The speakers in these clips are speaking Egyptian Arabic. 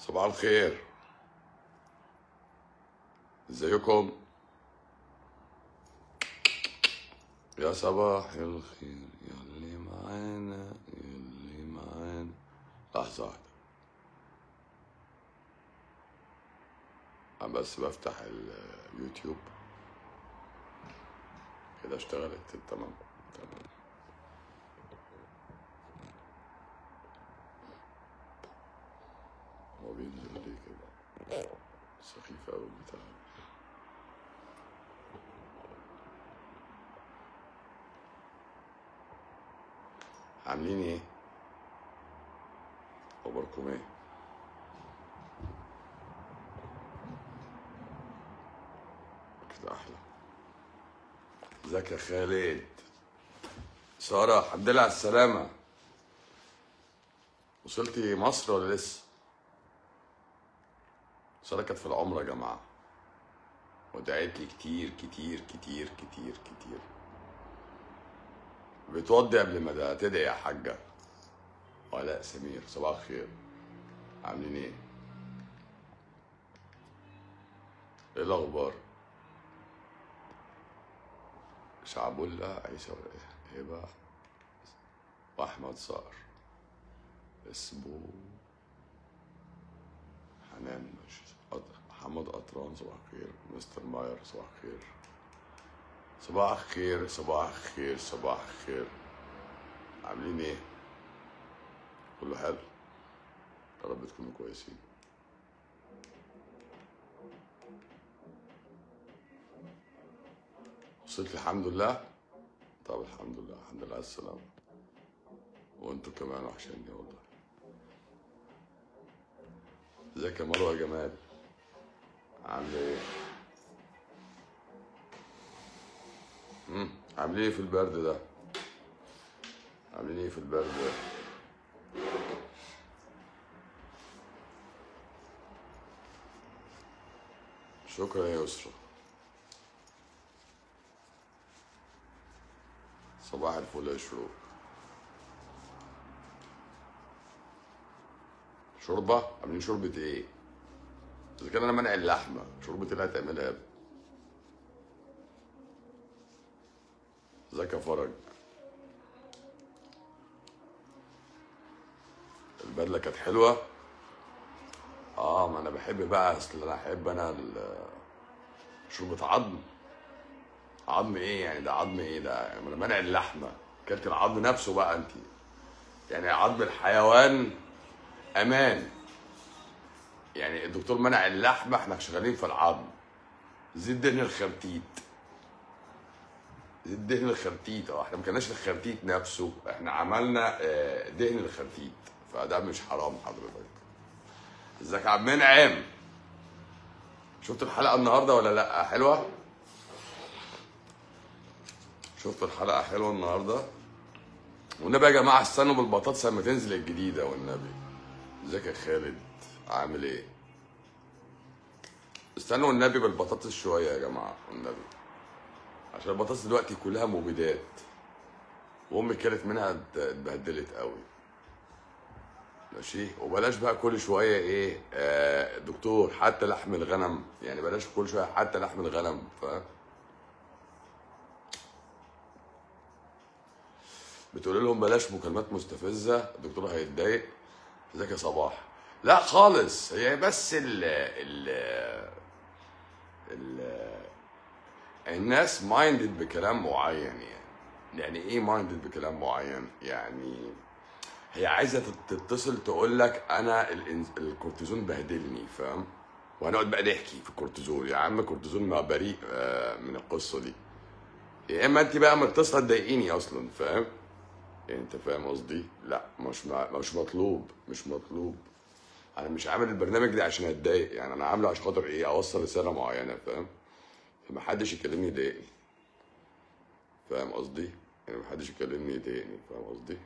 صباح الخير ازيكم يا صباح الخير يلي معانا يلي معانا لحظة واحدة أنا بس بفتح اليوتيوب كده اشتغلت تمام تمام هو بينزل ليه كده سخيف أوي البتاع عاملين ايه؟ اخباركم ايه؟ كده احلى ازيك يا خالد سارة الحمد لله على السلامة وصلتي مصر ولا لسه؟ سارة كانت في العمرة يا جماعة ودعت لي كتير كتير كتير كتير كتير بتوضي قبل ما ده تدعي يا حاجة ولاء سمير صباح الخير عاملين ايه؟ ايه الأخبار؟ شعبولة عيسى هبة وأحمد صقر اسمه حنان مش قط- محمد قطران صباح الخير مستر ماير صباح الخير صباح الخير صباح الخير صباح الخير عاملين ايه؟ كله حلو يا رب تكونوا كويسين وصلت الحمد لله طب الحمد لله الحمد لله على السلامة وانتوا كمان وحشاني والله ازيك يا مروة يا جمال عاملة ايه؟ مم، عاملين ايه في البرد ده؟ عاملين ايه في البرد ده؟ شكرا يا يسرا صباح الفل يا شروق شوربة؟ عاملين شوربة ايه؟ إذا كان أنا منع اللحمة شوربة إيه اللي هتعملها يا ابني؟ ازيك يا فرج؟ البدلة كانت حلوة؟ اه ما انا بحب بقى اصل انا احب انا ال- شوربة عظم عظم ايه يعني ده عظم ايه ده يعني انا منع اللحمة كلت العظم نفسه بقى انت يعني عظم الحيوان امان يعني الدكتور منع اللحمة احنا شغالين في العظم زيت دهن الخرتيت زيت دهن الخرتيت اه احنا ما كناش الخرتيت نفسه احنا عملنا آه، دهن الخرتيت فده مش حرام حضرتك ازيك يا عم منعم شفت الحلقه النهارده ولا لا حلوه شفت الحلقه حلوه النهارده والنبي يا جماعه استنوا بالبطاطس لما تنزل الجديده والنبي ازيك يا خالد عامل ايه استنوا النبي بالبطاطس شويه يا جماعه والنبي عشان البطاطس دلوقتي كلها مبيدات وامي كلت منها ات- اتبهدلت قوي ماشي وبلاش بقى كل شويه ايه آه دكتور حتى لحم الغنم يعني بلاش كل شويه حتى لحم الغنم فاهم بتقول لهم بلاش مكالمات مستفزه الدكتور هيتضايق ازيك يا صباح لا خالص هي بس ال ال ال الناس مايندد بكلام معين يعني يعني ايه مايندد بكلام معين يعني هي عايزه تت- تتصل تقول لك انا الإنز- الكورتيزون بهدلني فاهم وهنقعد بقى نحكي في الكورتيزون يا عم الكورتيزون ما بريء آه، من القصه دي يا اما انت بقى متصله تضايقيني اصلا فاهم يعني انت فاهم قصدي لا مش مع- مش مطلوب مش مطلوب انا مش عامل البرنامج ده عشان اتضايق يعني انا عامله عشان خاطر ايه اوصل رساله معينه فاهم فمحدش يكلمني يضايقني فاهم قصدي يعني محدش يكلمني يضايقني فاهم قصدي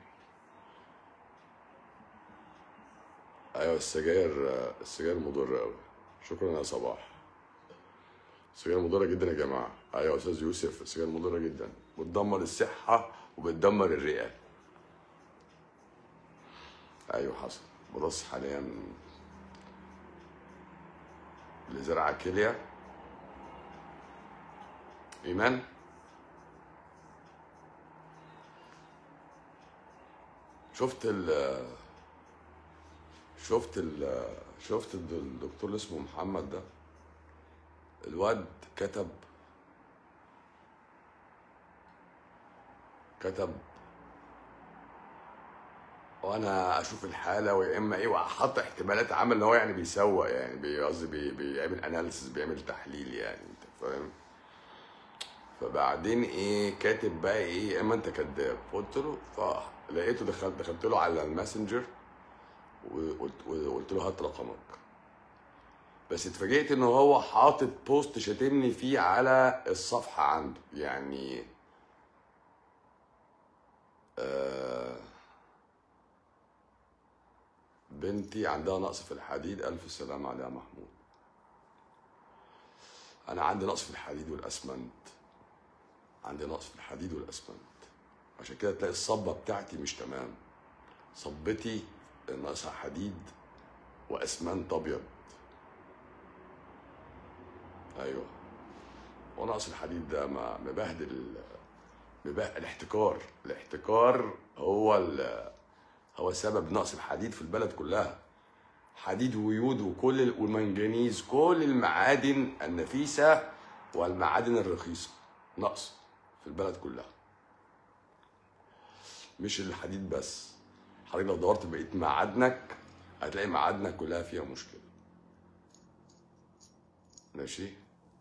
ايوه السجاير السجاير مضره قوي شكرا يا صباح السجاير مضره جدا يا جماعه ايوه يا استاذ يوسف السجاير مضره جدا بتدمر الصحه وبتدمر الرئه ايوه حصل بص حاليا لزراعه كليه ايمان شفت ال شفت ال شفت الد- الدكتور اللي اسمه محمد ده الواد كتب كتب وانا اشوف الحاله ويا اما ايه وحط احتمالات عمل ان هو يعني بيسوق يعني بي- قصدي بي بيعمل اناليسيس بيعمل تحليل يعني انت فاهم فبعدين ايه كاتب بقى ايه يا اما انت كذاب قلت له فلقيته دخلت دخلت له على الماسنجر وقلت وقلت له هات رقمك بس اتفاجئت ان هو حاطط بوست شاتمني فيه على الصفحه عنده يعني آه بنتي عندها نقص في الحديد الف سلامه عليها محمود انا عندي نقص في الحديد والاسمنت عندي نقص في الحديد والاسمنت عشان كده تلاقي الصبه بتاعتي مش تمام صبتي ناقصها حديد واسمنت ابيض ايوه ونقص الحديد ده ما- مبهدل مبهدل الاحتكار الاحتكار هو ال- هو سبب نقص الحديد في البلد كلها حديد ويود وكل ال- والمنجنيز كل المعادن النفيسه والمعادن الرخيصه نقص في البلد كلها مش الحديد بس حضرتك لو دورت بقيت معادنك هتلاقي معادنك كلها فيها مشكله ماشي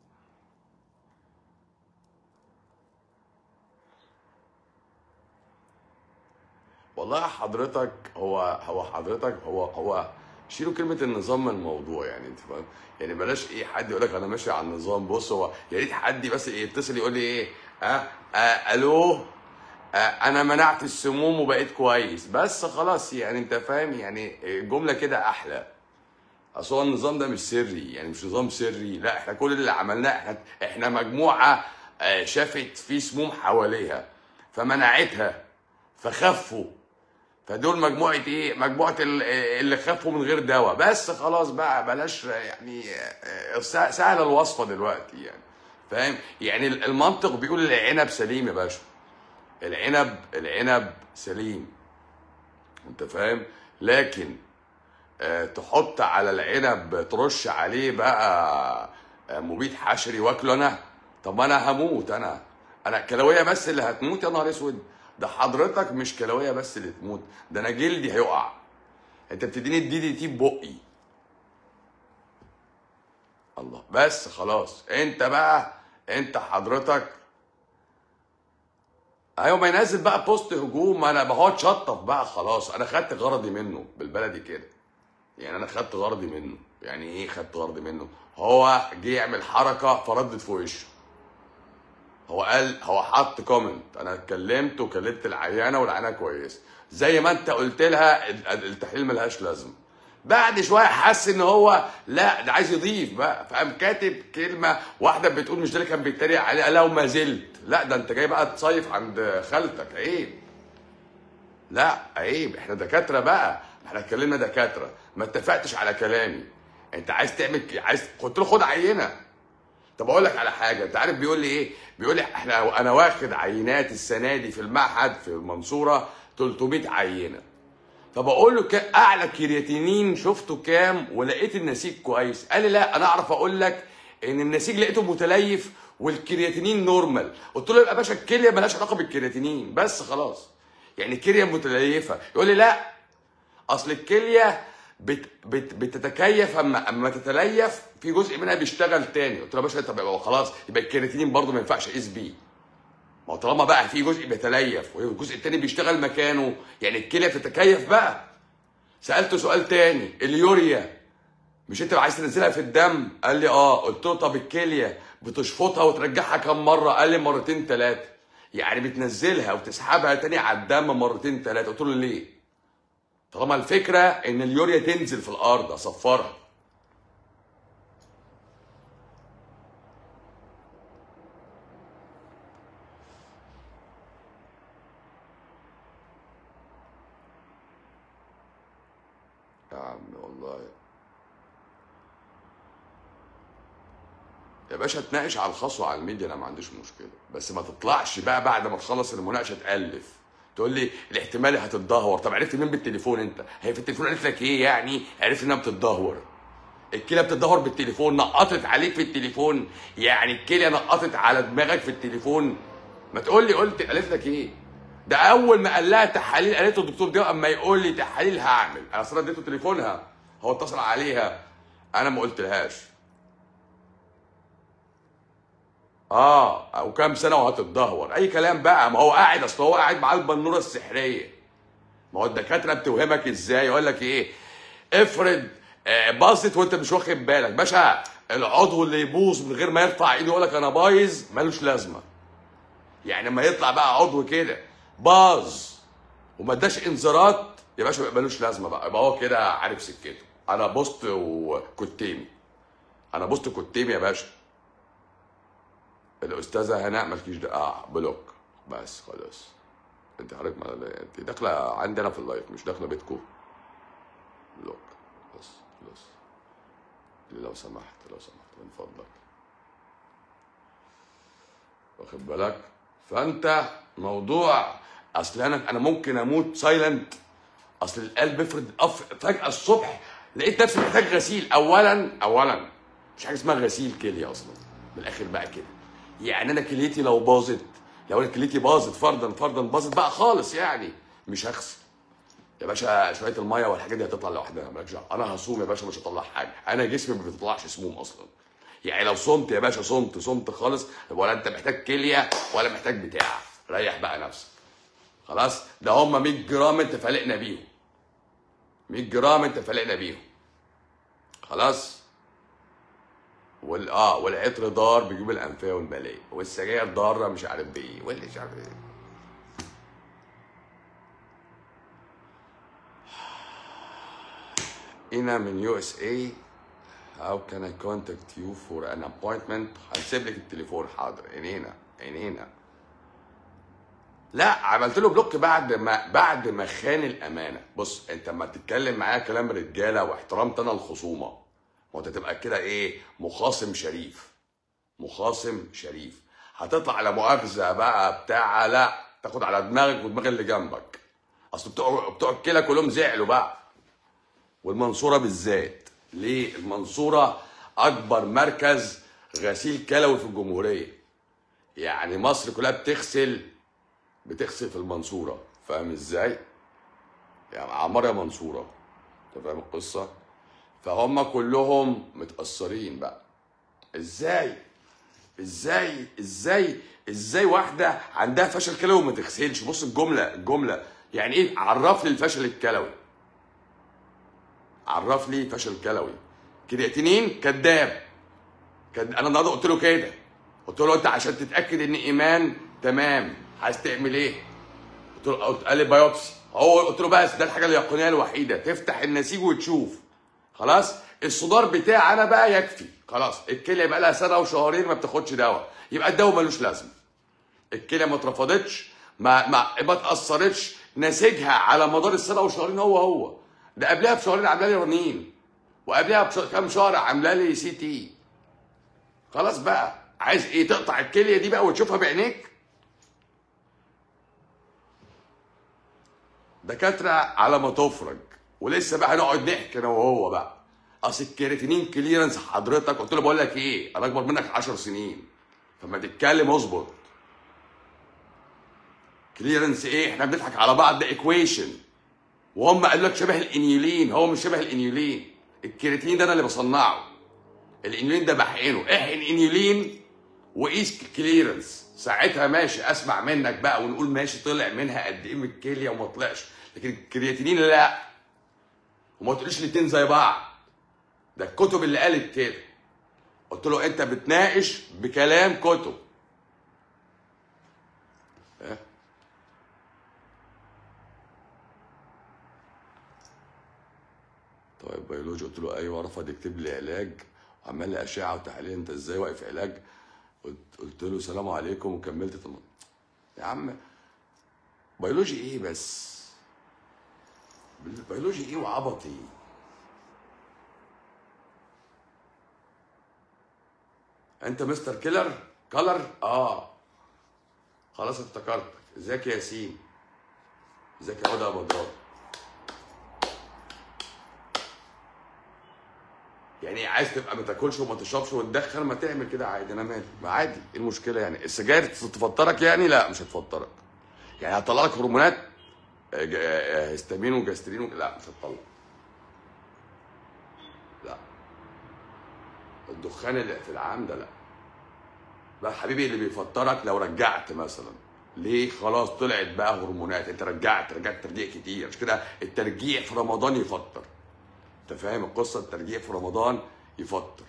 والله حضرتك هو هو حضرتك هو هو شيلوا كلمة النظام من الموضوع يعني انت فاهم؟ يعني بلاش ايه حد يقول لك انا ماشي على النظام بص هو يا ريت حد بس يتصل يقول لي ايه اه, آه الو آه انا منعت السموم وبقيت كويس بس خلاص يعني انت فاهم يعني الجملة كده احلى اصل هو النظام ده مش سري يعني مش نظام سري لا احنا كل اللي عملناه احنا احنا مجموعة آه، شافت في سموم حواليها فمنعتها فخفوا فدول مجموعة ايه؟ مجموعة ال- اللي خفوا من غير دواء بس خلاص بقى بلاش يعني آه، سه- سهلة الوصفة دلوقتي يعني فاهم؟ يعني المنطق بيقول العنب سليم يا باشا العنب العنب سليم انت فاهم؟ لكن آه، تحط على العنب ترش عليه بقى آه، مبيد حشري واكله انا طب ما انا هموت انا انا كلاويه بس اللي هتموت يا نهار اسود ده حضرتك مش كلاويه بس اللي تموت ده انا جلدي هيقع انت بتديني الدي دي تي ببقي الله بس خلاص انت بقى انت حضرتك ايوه ما ينزل بقى بوست هجوم انا بقعد شطف بقى خلاص انا خدت غرضي منه بالبلدي كده يعني انا خدت غرضي منه يعني ايه خدت غرضي منه هو جه يعمل حركه فردت في وشه هو قال هو حط كومنت انا اتكلمت وكلمت العيانه والعيانه كويس زي ما انت قلت لها ال- التحليل ملهاش لازمه بعد شويه حس ان هو لا ده عايز يضيف بقى فقام كاتب كلمه واحده بتقول مش ده اللي كان بيتريق عليه قال لو ما زلت لا ده انت جاي بقى تصيف عند خالتك عيب لا عيب احنا دكاتره بقى احنا اتكلمنا دكاتره ما اتفقتش على كلامي انت عايز تعمل عايز قلت له خد عينه طب اقول لك على حاجه انت عارف بيقول لي ايه بيقول لي احنا انا واخد عينات السنه دي في المعهد في المنصوره 300 عينه فبقول له كا- اعلى كرياتينين شفته كام ولقيت النسيج كويس قال لي لا انا اعرف اقول لك ان النسيج لقيته متليف والكرياتينين نورمال قلت له يبقى يا باشا الكليه مالهاش علاقه بالكرياتينين بس خلاص يعني الكليه متليفه يقول لي لا اصل الكليه بت بت بتتكيف اما اما تتليف في جزء منها بيشتغل تاني قلت له يا باشا طب يبقى خلاص يبقى الكرياتينين برضه ما ينفعش اقيس بيه ما هو طالما بقى في جزء بيتليف والجزء التاني بيشتغل مكانه يعني الكليه بتتكيف بقى سالته سؤال تاني اليوريا مش انت عايز تنزلها في الدم قال لي اه قلت له طب الكليه بتشفطها وترجعها كم مره قال لي مرتين ثلاثه يعني بتنزلها وتسحبها تاني على الدم مرتين ثلاثه قلت له ليه طالما الفكره ان اليوريا تنزل في الارض اصفرها يا عم والله يا باشا تناقش على الخاص وعلى الميديا انا ما عنديش مشكله بس ما تطلعش بقى بعد ما تخلص المناقشه تالف تقول لي الاحتمالي هتتدهور طب عرفت مين بالتليفون انت هي في التليفون قالت لك ايه يعني عرفت انها بتتدهور الكليه بتتدهور بالتليفون نقطت عليك في التليفون يعني الكليه نقطت على دماغك في التليفون ما تقول لي قلت قالت لك ايه ده اول ما قال لها تحاليل قالت له الدكتور ده اما يقول لي تحاليل هعمل انا اصلا اديته تليفونها هو اتصل عليها انا ما قلتلهاش اه او كام سنه وهتتدهور اي كلام بقى ما هو قاعد اصل هو قاعد معاه البنوره السحريه ما هو الدكاتره بتوهمك ازاي يقول لك ايه افرض آه، باظت وانت مش واخد بالك باشا العضو اللي يبوظ من غير ما يرفع ايده يقول لك انا بايظ ملوش لازمه يعني لما يطلع بقى عضو كده باظ وما اداش انذارات يا باشا يبقى ملوش لازمه بقى يبقى هو كده عارف سكته انا بوست وكتيمي انا بوست كتيمي يا باشا الاستاذه هناء مالكيش دعوه اه بلوك بس خلاص انت عارف ما انت داخله عندنا في اللايف مش داخله بيتكم بلوك بس خلاص لو سمحت لو سمحت من فضلك واخد بالك فانت موضوع اصل انا انا ممكن اموت سايلنت اصل القلب افرض أف... فجاه الصبح لقيت نفسي محتاج غسيل اولا اولا مش حاجه اسمها غسيل كليه اصلا من الاخر بقى كده يعني انا كليتي لو باظت لو انا كليتي باظت فرضا فرضا باظت بقى خالص يعني مش هغسل يا باشا شويه الميه والحاجات دي هتطلع لوحدها مالكش دعوه انا هصوم يا باشا مش هطلع حاجه انا جسمي ما بيطلعش سموم اصلا يعني لو صمت يا باشا صمت صمت خالص ولا انت محتاج كليه ولا محتاج بتاع ريح بقى نفسك خلاص ده هم 100 جرام انت فالقنا بيهم 100 جرام انت فالقنا بيهم خلاص وال اه والعطر ضار بيجيب الانفيه والبلايا والسجاير ضاره مش عارف بايه واللي مش عارف ايه انا من يو اس اي هاو كان اي كونتاكت يو فور ان ابوينتمنت هنسيب لك التليفون حاضر عينينا عينينا لا عملت له بلوك بعد ما بعد ما خان الامانه بص انت لما تتكلم معايا كلام رجاله واحترمت انا الخصومه ما انت تبقى كده ايه مخاصم شريف مخاصم شريف هتطلع على مؤاخذه بقى بتاع لا تاخد على دماغك ودماغ اللي جنبك اصل بتوع بتوع الكلى كلهم زعلوا بقى والمنصوره بالذات ليه المنصوره اكبر مركز غسيل كلوي في الجمهوريه يعني مصر كلها بتغسل بتغسل في المنصوره فاهم ازاي يعني عمار يا منصوره انت فاهم القصه فهم كلهم متاثرين بقى ازاي ازاي ازاي ازاي واحده عندها فشل كلوي وما تغسلش بص الجمله الجمله يعني ايه عرف لي الفشل الكلوي عرف لي فشل كلوي كرياتينين كذاب كد... انا النهارده قلت له كده قلت له انت عشان تتاكد ان ايمان تمام عايز تعمل ايه؟ قلت له قلت- قال لي بايوبسي هو قلت له بس ده الحاجه اليقينيه الوحيده تفتح النسيج وتشوف خلاص الصدار بتاعي انا بقى يكفي خلاص الكليه بقى لها سنه وشهرين ما بتاخدش دواء يبقى الدواء ملوش لازمه الكليه ما اترفضتش ما ما ما اتاثرتش نسيجها على مدار السنه وشهرين هو هو ده قبلها بشهرين عامله لي رنين وقبلها بكام شهر عامله لي سي تي خلاص بقى عايز ايه تقطع الكليه دي بقى وتشوفها بعينيك دكاتره على ما تفرج ولسه بقى هنقعد نحكي انا وهو بقى اصل الكرياتينين كليرنس حضرتك قلت له بقول لك ايه انا اكبر منك 10 سنين فما تتكلم اظبط كليرنس ايه احنا بنضحك على بعض ده ايكويشن وهم قالوا لك شبه الانيولين هو مش شبه الانيولين الكرياتين ده انا اللي بصنعه الانيولين ده بحقنه احقن انيولين وقيس كليرنس ساعتها ماشي اسمع منك بقى ونقول ماشي طلع منها قد ايه من الكليه وما طلعش لكن الكرياتينين لا وما تقوليش الاتنين زي بعض ده الكتب اللي قالت كده قلت له انت بتناقش بكلام كتب إيه؟ طيب بيولوجي قلت له ايوه رفض يكتب لي علاج عمل لي اشعه وتحاليل انت ازاي واقف علاج قلت, قلت له سلام عليكم وكملت طم... يا عم بيولوجي ايه بس بيولوجي ايه وعبط ايه انت مستر كيلر كلر اه خلاص افتكرتك ازيك يا ياسين ازيك يا هدى ابو ضراب يعني عايز تبقى ما تاكلش وما تشربش وتدخن ما تعمل كده عادي انا مالي ما عادي ايه المشكله يعني السجاير تفطرك يعني لا مش هتفطرك يعني هتطلع لك هرمونات آه، ج- آه، هيستامين وجاسترين و- لا مش هتطلع لا الدخان اللي في العام ده لا بقى حبيبي اللي بيفطرك لو رجعت مثلا ليه خلاص طلعت بقى هرمونات انت رجعت رجعت ترجيع كتير مش كده الترجيع في رمضان يفطر انت فاهم القصه الترجيع في رمضان يفطر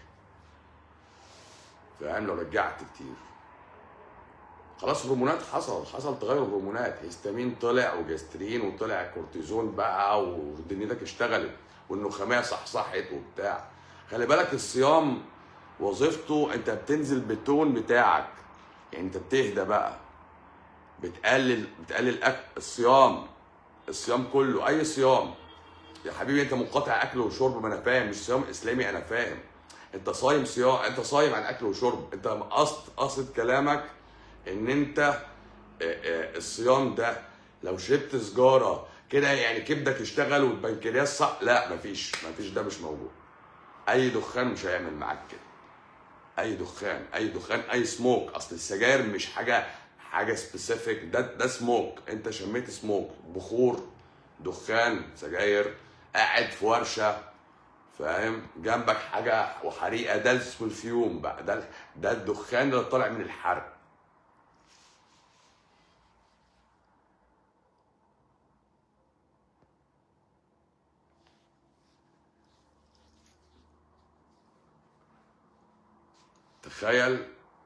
فاهم لو رجعت كتير خلاص هرمونات حصل حصل تغير هرمونات هيستامين طلع وجاسترين وطلع كورتيزون بقى ودنيتك اشتغلت والنخاميه صحصحت وبتاع خلي بالك الصيام وظيفته انت بتنزل بالتون بتاعك يعني انت بتهدى بقى بتقلل بتقلل أكل الصيام الصيام كله اي صيام يا حبيبي انت منقطع اكل وشرب ما انا فاهم مش صيام اسلامي انا فاهم انت صايم صيام انت صايم عن اكل وشرب انت قصد قصد كلامك ان انت آه، آه، الصيام ده لو شربت سجاره كده يعني كبدك يشتغل والبنكرياس صح لا مفيش مفيش ده مش موجود اي دخان مش هيعمل معاك كده اي دخان اي دخان اي سموك اصل السجاير مش حاجه حاجه سبيسيفيك ده ده سموك انت شميت سموك بخور دخان سجاير قاعد في ورشه فاهم جنبك حاجه وحريقه ده اسمه الفيوم بقى ده ده الدخان اللي طالع من الحرق تخيل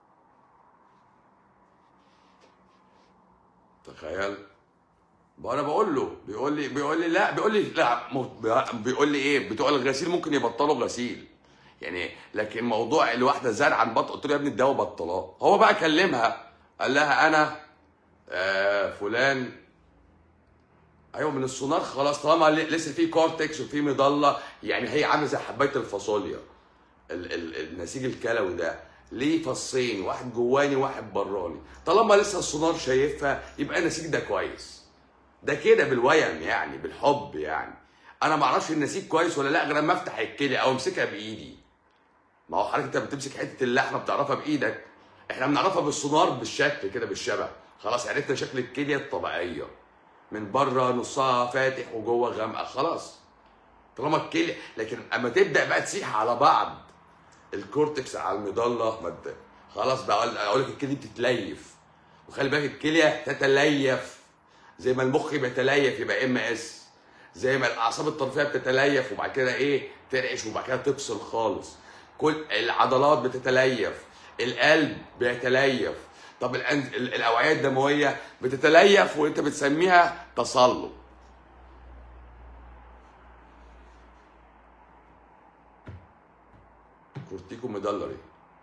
تخيل ما انا بقول له بيقول لي بيقول لي لا بيقول لي لا مو- بيقول لي ايه بتوع الغسيل ممكن يبطلوا غسيل يعني لكن موضوع الواحده زاد عن بطل قلت له يا ابني الدواء بطلاه هو بقى كلمها قال لها انا آه فلان ايوه من السونار خلاص طالما ل- لسه في كورتكس وفي مضله يعني هي عامله زي حبايه الفاصوليا ال- ال- النسيج الكلوي ده ليه فصين واحد جواني واحد براني طالما لسه السونار شايفها يبقى النسيج ده كويس ده كده بالويم يعني بالحب يعني انا ما اعرفش النسيج كويس ولا لا غير لما افتح الكلى او امسكها بايدي ما هو حضرتك انت بتمسك حته اللحمه بتعرفها بايدك احنا بنعرفها بالسونار بالشكل كده بالشبه خلاص عرفنا شكل الكليه الطبيعيه من بره نصها فاتح وجوه غامقه خلاص طالما الكليه لكن اما تبدا بقى تسيح على بعض الكورتكس على المضله ما ت- خلاص بقى أقول- اقول لك الكليه بتتليف وخلي بالك الكليه تتليف زي ما المخ بيتليف يبقى ام اس زي ما الاعصاب الطرفيه بتتليف وبعد كده ايه ترعش وبعد كده تفصل خالص كل العضلات بتتليف القلب بيتليف طب الأن- ال- الاوعيه الدمويه بتتليف وانت بتسميها تصلب كورتيكو ميدلري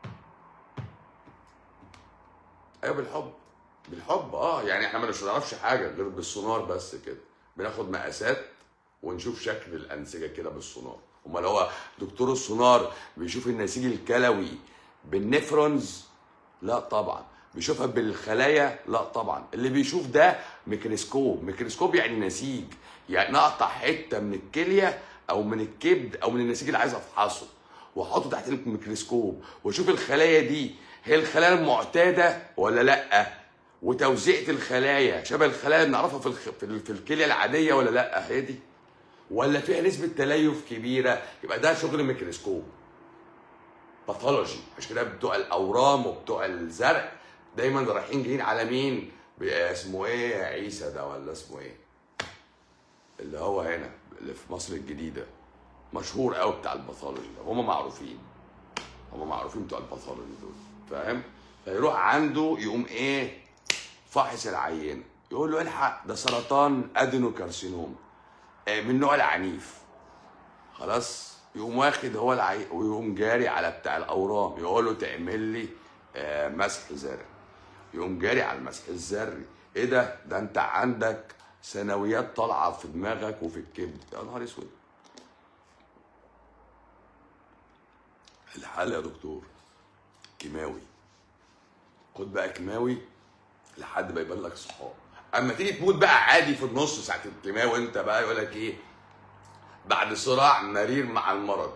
ايوه بالحب بالحب اه يعني احنا ما نعرفش حاجه غير بالسونار بس كده بناخد مقاسات ونشوف شكل الانسجه كده بالسونار امال هو دكتور السونار بيشوف النسيج الكلوي بالنفرونز لا طبعا بيشوفها بالخلايا لا طبعا اللي بيشوف ده ميكروسكوب ميكروسكوب يعني نسيج يعني نقطع حته من الكليه او من الكبد او من النسيج اللي عايز افحصه واحطه تحت الميكروسكوب واشوف الخلايا دي هي الخلايا المعتاده ولا لا وتوزيعة الخلايا شبه الخلايا اللي بنعرفها في الخ... في, ال... في الكليه العاديه ولا لا هي دي ولا فيها نسبه تليف كبيره يبقى ده شغل ميكروسكوب باثولوجي عشان كده بتوع الاورام وبتوع الزرع دايما رايحين جايين على مين بي- اسمه ايه عيسى ده ولا اسمه ايه اللي هو هنا اللي في مصر الجديده مشهور قوي بتاع الباثولوجي ده هم معروفين هم معروفين بتوع الباثولوجي دول فاهم فيروح عنده يقوم ايه فاحص العينه يقول له الحق ده سرطان ادينوكارسينوم آه، من النوع العنيف خلاص يقوم واخد هو العي... ويقوم جاري على بتاع الاورام يقول له تعمل لي آه، مسح زرع يقوم جاري على المسح الذري ايه ده ده انت عندك ثانويات طالعه في دماغك وفي الكبد يا نهار اسود الحل يا دكتور كيماوي خد بقى كيماوي لحد ما يبان لك صحاب اما تيجي تموت بقى عادي في النص ساعه الكيماوي انت بقى يقول لك ايه بعد صراع مرير مع المرض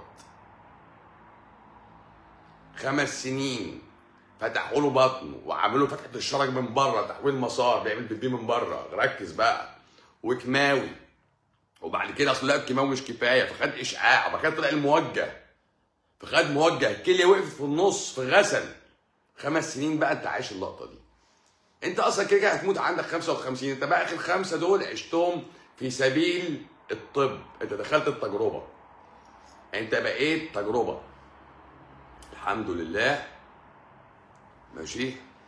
خمس سنين فتحوا له بطنه وعملوا فتحه الشرج من بره تحويل مسار بيعمل بيبي من بره ركز بقى وكيماوي وبعد كده اصل لا الكيماوي مش كفايه فخد اشعاع وبعد كده طلع الموجه فخد موجه الكليه وقفت في النص فغسل خمس سنين بقى انت عايش اللقطه دي انت اصلا كده كده هتموت عندك 55 انت بقى اخر خمسه دول عشتهم في سبيل الطب انت دخلت التجربه انت بقيت تجربه الحمد لله ماشي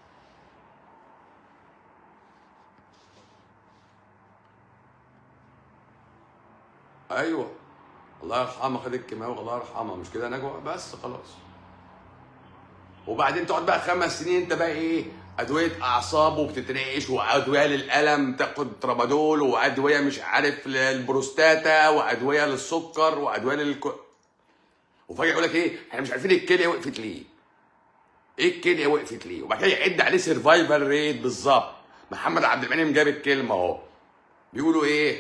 ايوه الله يرحمها خد الكيماوي الله يرحمها مش كده نجوى بس خلاص وبعدين تقعد بقى خمس سنين انت بقى ايه ادويه اعصاب وبتتنقش وادويه للالم تاخد ترامادول وادويه مش عارف للبروستاتا وادويه للسكر وادويه للك وفجاه يقول لك ايه احنا مش عارفين الكليه وقفت ليه ايه الكليه وقفت ليه وبعد كده يعد عليه سرفايفل ريت بالظبط محمد عبد المنعم جاب الكلمه اهو بيقولوا ايه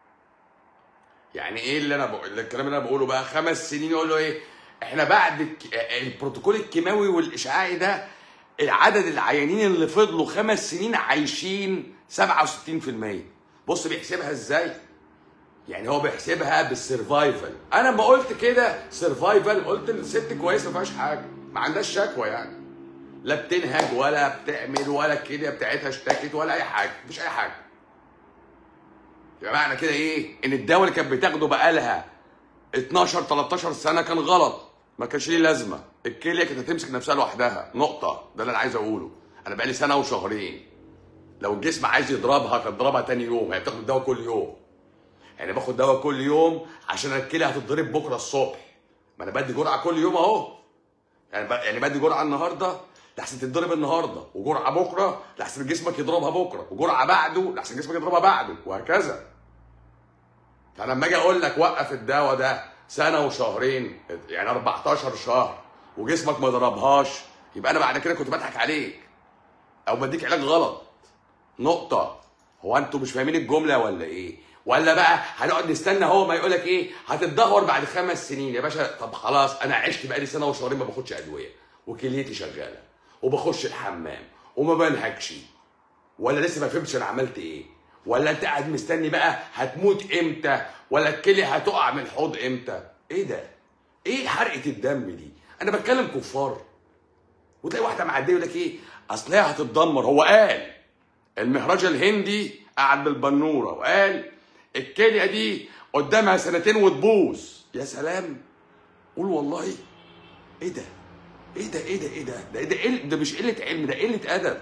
يعني ايه اللي انا بقول الكلام اللي انا بقوله بقى خمس سنين يقول له ايه احنا بعد الك- البروتوكول الكيماوي والاشعاعي ده عدد العيانين اللي فضلوا خمس سنين عايشين 67% بص بيحسبها ازاي يعني هو بيحسبها بالسرفايفل انا لما قلت كده سرفايفل قلت الست كويسه ما فيهاش حاجه ما عندهاش شكوى يعني لا بتنهج ولا بتعمل ولا الكليه بتاعتها اشتكت ولا اي حاجه مفيش اي حاجه يبقى معنى كده ايه ان الدواء اللي كانت بتاخده بقالها 12 13 سنه كان غلط ما كانش ليه لازمه الكليه كانت هتمسك نفسها لوحدها نقطه ده اللي انا عايز اقوله انا بقالي سنه وشهرين لو الجسم عايز يضربها كان ضربها تاني يوم هي بتاخد الدواء كل يوم يعني باخد دواء كل يوم عشان الكليه هتتضرب بكره الصبح ما انا بدي جرعه كل يوم اهو يعني ب... يعني بدي جرعه النهارده لحسن تتضرب النهارده وجرعه بكره لحسن جسمك يضربها بكره وجرعه بعده لحسن جسمك يضربها بعده وهكذا فانا لما اجي اقول لك وقف الدواء ده سنه وشهرين يعني 14 شهر وجسمك ما ضربهاش يبقى انا بعد كده كنت بضحك عليك او بديك علاج غلط نقطه هو انتوا مش فاهمين الجمله ولا ايه ولا بقى هنقعد نستنى هو ما يقول لك ايه هتتدهور بعد خمس سنين يا باشا طب خلاص انا عشت بقالي سنه وشهرين ما باخدش ادويه وكليتي شغاله وبخش الحمام وما بنهكش ولا لسه ما فهمتش انا عملت ايه ولا انت قاعد مستني بقى هتموت امتى ولا الكليه هتقع من الحوض امتى ايه ده ايه حرقه الدم دي انا بتكلم كفار وتلاقي واحده معديه يقول لك ايه اصل هي هتتدمر هو قال المهرجة الهندي قعد بالبنوره وقال الكليه دي قدامها سنتين وتبوظ يا سلام قول والله ايه ده ايه ده ايه ده ايه ده ده, ده, إيه ده مش قله علم ده قله ادب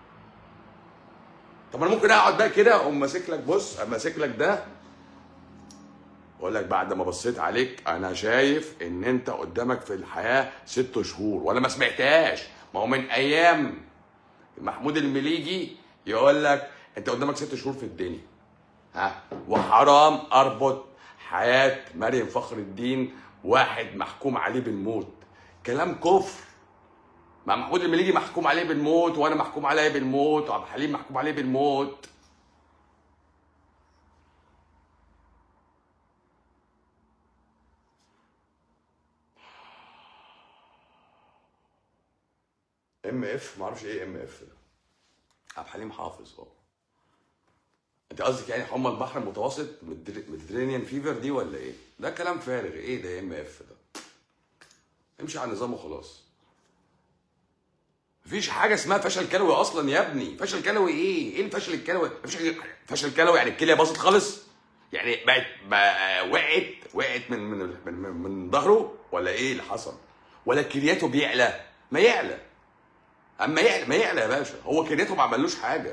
طب انا ممكن اقعد بقى كده اقوم ماسك لك بص أقوم ماسك لك ده واقول لك بعد ما بصيت عليك انا شايف ان انت قدامك في الحياه ست شهور ولا ما سمعتهاش ما هو من ايام محمود المليجي يقول لك انت قدامك ست شهور في الدنيا ها وحرام اربط حياه مريم فخر الدين واحد محكوم عليه بالموت كلام كفر مع محمود المليجي محكوم عليه بالموت وانا محكوم عليه بالموت وعبد الحليم محكوم عليه بالموت ام اف ما اعرفش ايه ام اف ده عبد الحليم حافظ اه انت قصدك يعني حمى البحر المتوسط ميديترينيان فيفر دي ولا ايه؟ ده كلام فارغ ايه ده ام اف ده؟ امشي على النظام وخلاص مفيش حاجه اسمها فشل كلوي اصلا يا ابني فشل كلوي ايه ايه الفشل الكلوي مفيش حاجة- فشل كلوي يعني الكليه باظت خالص يعني بقت بقى وقعت وقعت من من من, من, من ظهره ولا ايه اللي حصل ولا كلياته بيعلى ما يعلى اما يعلى ما يعلى يا باشا هو كلياته ما عملوش حاجه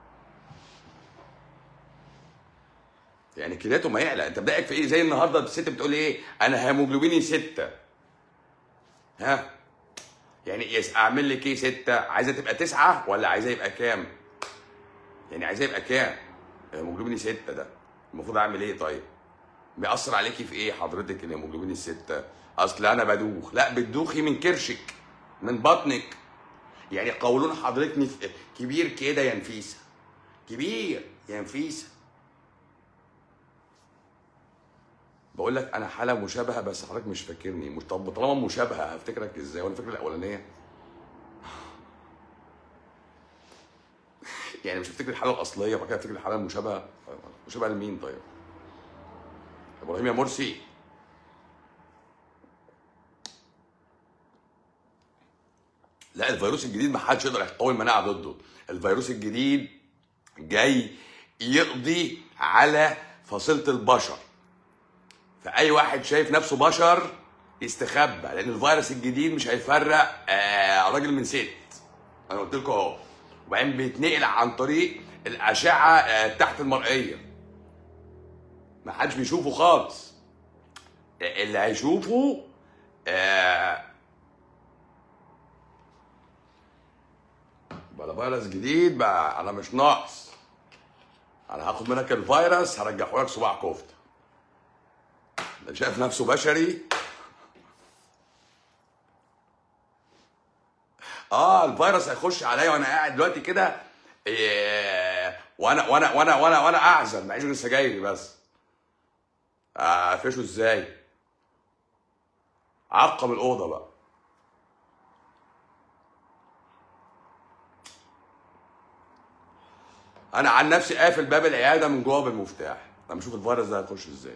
يعني كلياته ما يعلى انت بدأك في ايه زي النهارده الست بتقول ايه انا هيموجلوبيني ستة ها يعني يس اعمل لك ايه ستة عايزه تبقى تسعة ولا عايزاه يبقى كام يعني عايزاه يبقى كام الهيموجلوبين ستة ده المفروض اعمل ايه طيب بيأثر عليكي في ايه حضرتك الهيموجلوبين الستة اصل انا بدوخ لا بتدوخي من كرشك من بطنك يعني قولون حضرتك نف- كبير كده يا نفيسه كبير يا نفيسه بقول لك انا حاله مشابهه بس حضرتك مش فاكرني مش طب طالما مشابهه هفتكرك ازاي وانا فاكر الاولانيه يعني مش هفتكر الحاله الاصليه وبعد كده افتكر الحاله المشابهه مشابهه لمين طيب ابراهيم يا مرسي لا الفيروس الجديد ما حدش يقدر يقوي المناعه ضده الفيروس الجديد جاي يقضي على فصيله البشر فاي واحد شايف نفسه بشر يستخبى لان الفيروس الجديد مش هيفرق آه راجل من ست انا قلت لكم اهو وبعدين بيتنقل عن طريق الاشعه آه تحت المرئيه ما حدش بيشوفه خالص اللي هيشوفه آه بقى فيروس جديد بقى انا مش ناقص انا هاخد منك الفيروس هرجعه لك صباع كفته ده شايف نفسه بشري اه الفيروس هيخش عليا وانا قاعد دلوقتي كده إيه، وانا وانا وانا وانا وانا اعزل معيش غير سجايري بس اقفشه ازاي عقم الاوضه بقى انا عن نفسي قافل باب العياده من جوه بالمفتاح لما اشوف الفيروس ده هيخش ازاي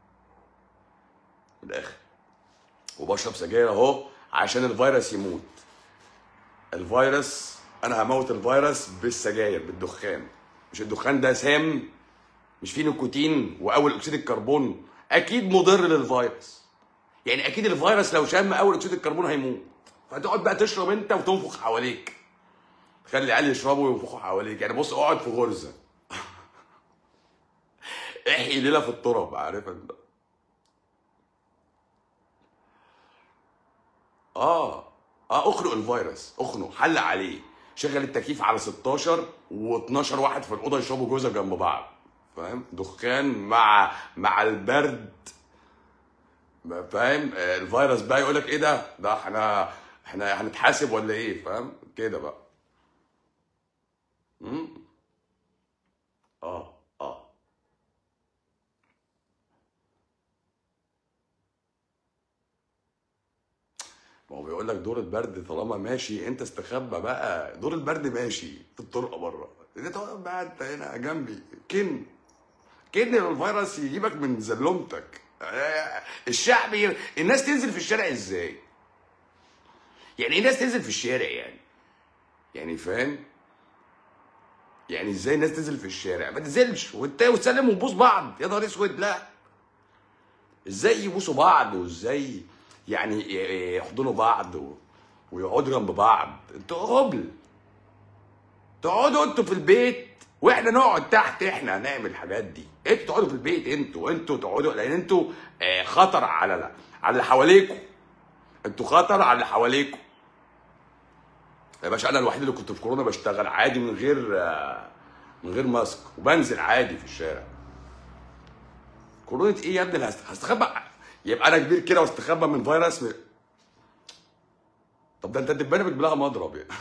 من الاخر وبشرب سجاير اهو عشان الفيروس يموت الفيروس انا هموت الفيروس بالسجاير بالدخان مش الدخان ده سام مش فيه نيكوتين واول اكسيد الكربون اكيد مضر للفيروس يعني اكيد الفيروس لو شم اول اكسيد الكربون هيموت فتقعد بقى تشرب انت وتنفخ حواليك خلي العيال يشربوا وينفخوا حواليك يعني بص اقعد في غرزه احيي ليله في التراب عارف انت اه اه اخنق الفيروس اخنق حل عليه شغل التكييف على 16 و12 واحد في الاوضه يشربوا جوزه جنب بعض فاهم دخان مع مع البرد فاهم آه، الفيروس بقى يقول لك ايه ده ده احنا احنا هنتحاسب ولا ايه فاهم كده بقى مم. اه اه ما هو بيقول لك دور البرد طالما ماشي انت استخبى بقى دور البرد ماشي في الطرقه بره انت تقعد بقى انت هنا جنبي كن كن الفيروس يجيبك من زلمتك آه، الشعب ي- الناس تنزل في الشارع ازاي يعني ايه الناس تنزل في الشارع يعني يعني فاهم يعني ازاي الناس تنزل في الشارع ما تنزلش وانت وتسلم ونبوس بعض يا نهار اسود لا ازاي يبوسوا بعض وازاي يعني ي- يحضنوا بعض و... ويقعدوا جنب بعض انتوا هبل تقعدوا انتوا في البيت واحنا نقعد تحت احنا هنعمل الحاجات دي انتوا تقعدوا في البيت انتوا انتوا تقعدوا لان انتوا آه، خطر على ال- على اللي حواليكوا انتوا خطر على اللي حواليكوا يا باشا انا الوحيد اللي كنت في كورونا بشتغل عادي من غير آه، من غير ماسك وبنزل عادي في الشارع كورونا ايه يا ابني اللي هست- هستخبى يبقى انا كبير كده واستخبى من فيروس م... طب ده انت الدبانه بتجيب مضرب يعني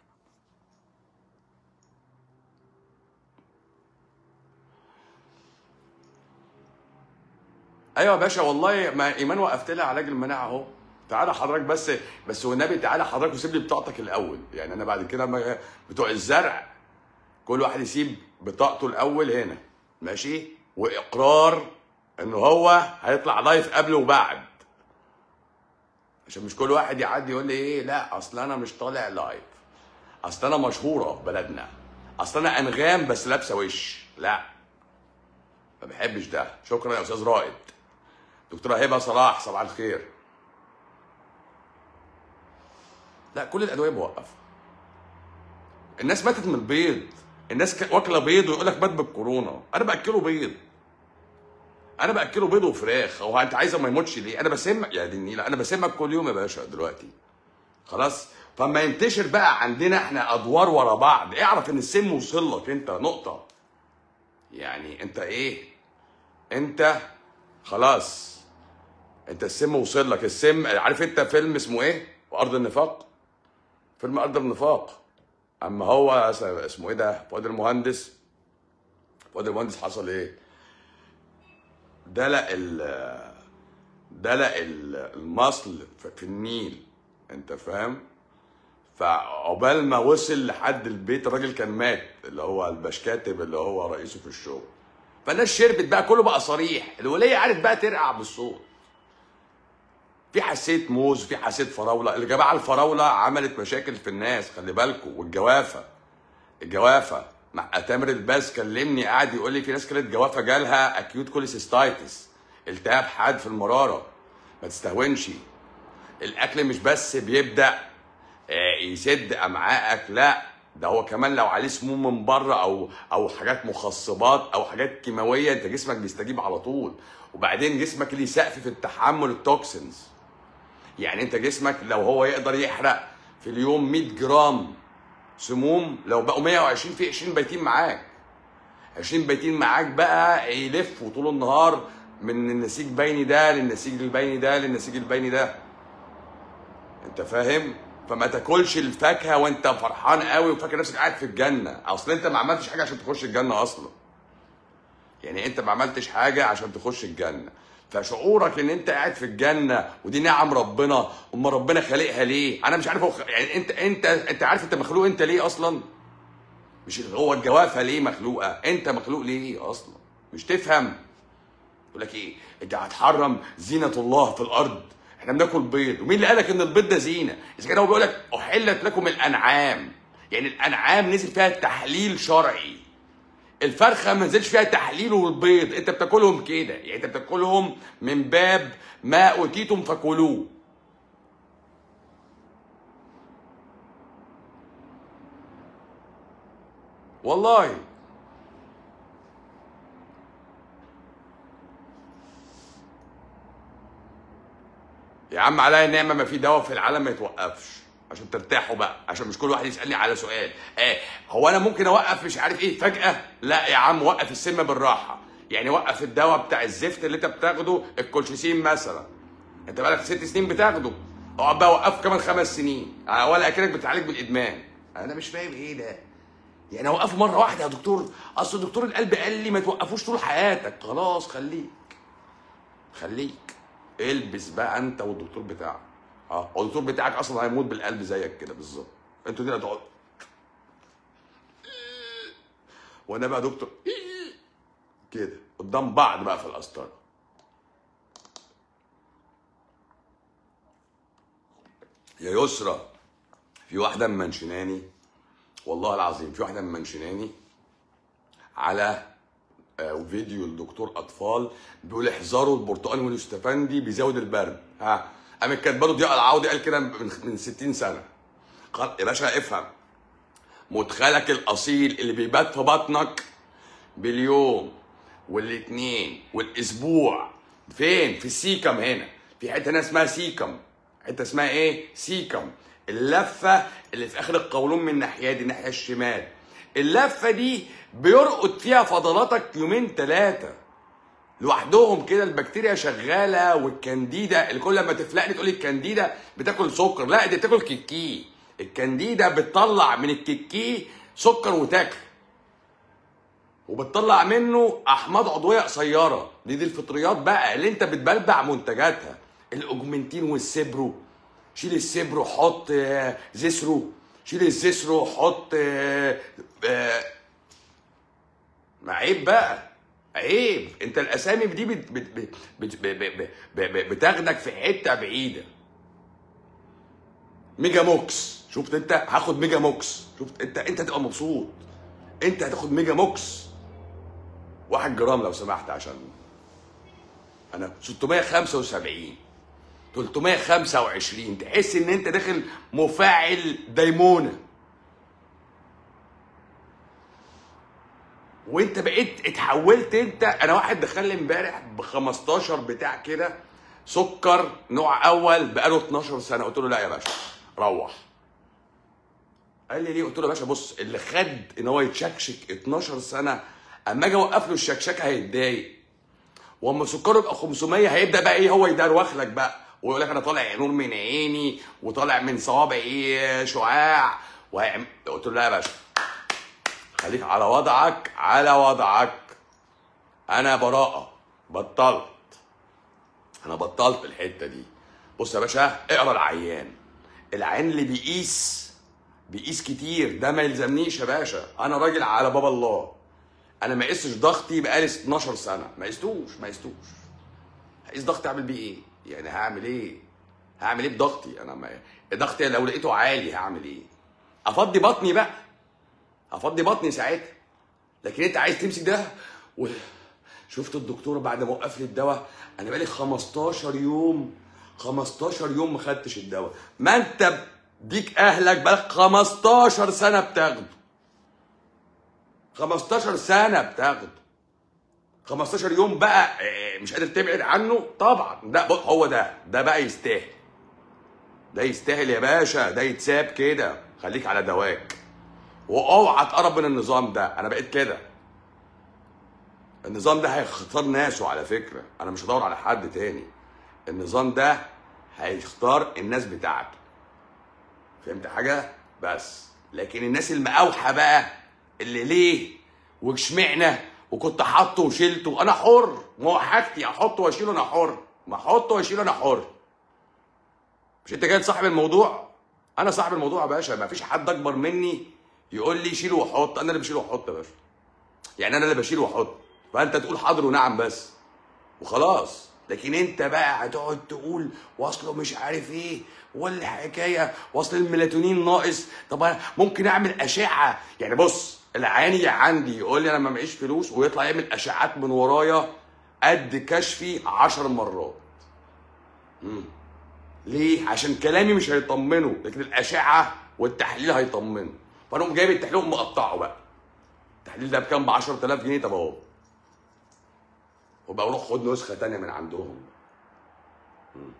ايوه يا باشا والله ما ايمان وقفت لها علاج المناعه اهو تعالى حضرتك بس بس والنبي تعالى حضرتك وسيب لي بطاقتك الاول يعني انا بعد كده ما- بتوع الزرع كل واحد يسيب بطاقته الاول هنا ماشي واقرار ان هو هيطلع لايف قبل وبعد عشان مش كل واحد يعدي يقول لي ايه لا اصل انا مش طالع لايف اصل انا مشهوره في بلدنا اصل انا انغام بس لابسه وش لا ما بحبش ده شكرا يا استاذ رائد دكتوره هبه صلاح صباح الخير لا كل الادويه بوقفها الناس ماتت من البيض الناس ك- واكله بيض ويقول لك مات بالكورونا انا باكله بيض انا باكله بيض وفراخ هو انت عايزه ما يموتش ليه انا بسمك يا دي النيله انا بسمك كل يوم يا باشا دلوقتي خلاص فما ينتشر بقى عندنا احنا ادوار ورا بعض اعرف ان السم وصل لك انت نقطه يعني انت ايه انت خلاص انت السم وصل لك السم عارف انت فيلم اسمه ايه ارض النفاق فيلم ارض النفاق اما هو اس- اسمه ايه ده فؤاد المهندس فؤاد المهندس حصل ايه دلق ال دلق ال- المصل في- في النيل انت فاهم فعقبال ما وصل لحد البيت الراجل كان مات اللي هو البشكاتب اللي هو رئيسه في الشغل فالناس شربت بقى كله بقى صريح الوليه عرفت بقى ترقع بالصوت في حساسيه موز في حساسيه فراوله الجماعه الفراوله عملت مشاكل في الناس خلي بالكم والجوافه الجوافه مع تامر الباز كلمني قاعد يقول لي في ناس كانت جوافه جالها اكيوت كوليسيستايتس التهاب حاد في المراره ما تستهونش الاكل مش بس بيبدا آه، يسد امعائك لا ده هو كمان لو عليه سموم من بره او او حاجات مخصبات او حاجات كيماويه انت جسمك بيستجيب على طول وبعدين جسمك ليه سقف في التحمل التوكسينز يعني انت جسمك لو هو يقدر يحرق في اليوم 100 جرام سموم لو بقوا 120 في 20 بايتين معاك 20 بايتين معاك بقى يلفوا طول النهار من النسيج بيني ده للنسيج البيني ده للنسيج البيني ده انت فاهم فما تاكلش الفاكهه وانت فرحان قوي وفاكر نفسك قاعد في الجنه اصل انت ما عملتش حاجه عشان تخش الجنه اصلا يعني انت ما عملتش حاجه عشان تخش الجنه فشعورك ان انت قاعد في الجنه ودي نعم ربنا اما ربنا خالقها ليه انا مش عارف هو خ- يعني انت انت انت عارف انت مخلوق انت ليه اصلا مش هو الجوافه ليه مخلوقه انت مخلوق ليه اصلا مش تفهم يقول لك ايه انت هتحرم زينه الله في الارض احنا بناكل بيض ومين اللي قالك ان البيض ده زينه اذا كان هو بيقول لك احلت لكم الانعام يعني الانعام نزل فيها تحليل شرعي الفرخه ما نزلش فيها تحليل والبيض انت بتاكلهم كده يعني انت بتاكلهم من باب ما اوتيتم فكلوه والله يا عم عليا النعمه ما في دواء في العالم ما يتوقفش عشان ترتاحوا بقى عشان مش كل واحد يسالني على سؤال اه هو انا ممكن اوقف مش عارف ايه فجاه لا يا عم وقف السم بالراحه يعني وقف الدواء بتاع الزفت اللي انت بتاخده الكولشيسين مثلا انت بقالك ست سنين بتاخده اقعد بقى وقفه كمان خمس سنين آه، ولا اكنك بتعالج بالادمان انا مش فاهم ايه ده يعني اوقفه مره واحده يا دكتور اصل دكتور القلب قال لي ما توقفوش طول حياتك خلاص خليك خليك البس بقى انت والدكتور بتاعك اه هو الدكتور بتاعك اصلا هيموت بالقلب زيك كده بالظبط انتوا كده تقعد وانا بقى دكتور كده قدام بعض بقى في القسطره يا يسرى في واحده منشناني والله العظيم في واحده منشناني على آه، فيديو لدكتور اطفال بيقول احذروا البرتقال واليوستفندي بيزود البرد ها قامت كاتبه له ضياء العوضي قال كده من من 60 سنه خل- يا باشا افهم مدخلك الاصيل اللي بيبات في بطنك باليوم والاثنين والاسبوع فين في السيكم هنا في حته هنا اسمها سيكم حته اسمها ايه سيكم اللفه اللي في اخر القولون من الناحيه دي الناحيه الشمال اللفه دي بيرقد فيها فضلاتك يومين ثلاثه لوحدهم كده البكتيريا شغاله والكانديدا اللي كل لما تفلقني تقول لي الكانديدا بتاكل سكر لا دي بتاكل كيكي الكانديدا بتطلع من الكيكي سكر وتاكل وبتطلع منه احماض عضويه قصيره دي دي الفطريات بقى اللي انت بتبلبع منتجاتها الاوجمنتين والسبرو شيل السبرو حط آه، زيسرو شيل الزيسرو حط آه، آه، ما عيب بقى عيب انت الاسامي دي بت بت بت بت بت بت بت بتاخدك في حته بعيده ميجا موكس شفت انت هاخد ميجا موكس شفت انت انت هتبقى مبسوط انت هتاخد ميجا موكس واحد جرام لو سمحت عشان انا 675 325 تحس ان انت داخل مفاعل ديمونه وانت بقيت اتحولت انت انا واحد دخل لي امبارح ب 15 بتاع كده سكر نوع اول بقاله 12 سنه قلت له لا يا باشا روح قال لي ليه قلت له يا باشا بص اللي خد ان هو يتشكشك 12 سنه اما اجي اوقف له الشكشكه هيتضايق واما سكره يبقى 500 هيبدا بقى ايه هو يدروخ لك بقى ويقول لك انا طالع نور من عيني وطالع من صوابعي شعاع وهيعم- قلت له لا يا باشا خليك على وضعك على وضعك انا براءه بطلت انا بطلت الحته دي بص يا باشا اقرا العيان العيان اللي بيقيس بيقيس كتير ده ما يلزمنيش يا باشا انا راجل على باب الله انا ما قستش ضغطي بقالي 12 سنه ما قستوش ما قستوش هقيس ضغطي اعمل بيه ايه يعني هعمل ايه هعمل ايه بضغطي انا ما ضغطي لو لقيته عالي هعمل ايه افضي بطني بقى افضي بطني ساعتها لكن انت عايز تمسك ده و... شفت الدكتور بعد ما وقف لي الدواء انا بقالي 15 يوم 15 يوم ما خدتش الدواء ما انت ديك اهلك بقالك 15 سنه بتاخده 15 سنه بتاخده 15 يوم بقى إيه، مش قادر تبعد عنه طبعا ده بص، هو ده ده بقى يستاهل ده يستاهل يا باشا ده يتساب كده خليك على دواك واوعى تقرب من النظام ده انا بقيت كده النظام ده هيختار ناسه على فكره انا مش هدور على حد تاني النظام ده هيختار الناس بتاعته فهمت حاجه بس لكن الناس المقاوحه بقى اللي ليه واشمعنى وكنت حاطه وشيلته انا حر ما هو حاجتي احطه واشيله انا حر ما احطه واشيله انا حر مش انت جاي صاحب الموضوع انا صاحب الموضوع يا باشا ما فيش حد اكبر مني يقول لي شيل وحط انا اللي بشيل وحط يا باشا يعني انا اللي بشيل واحط فانت تقول حاضر ونعم بس وخلاص لكن انت بقى هتقعد تقول واصله مش عارف ايه والحكايه واصل الميلاتونين ناقص طب انا ممكن اعمل اشعه يعني بص العياني عندي يقول لي انا ما معيش فلوس ويطلع يعمل اشعات من ورايا قد كشفي عشر مرات مم. ليه عشان كلامي مش هيطمنه لكن الاشعه والتحليل هيطمنه فانا اقوم جايب التحليل وأقوم مقطعه بقى التحليل ده بكام ب 10000 جنيه طب اهو وبقى روح خد نسخه تانية من عندهم مم.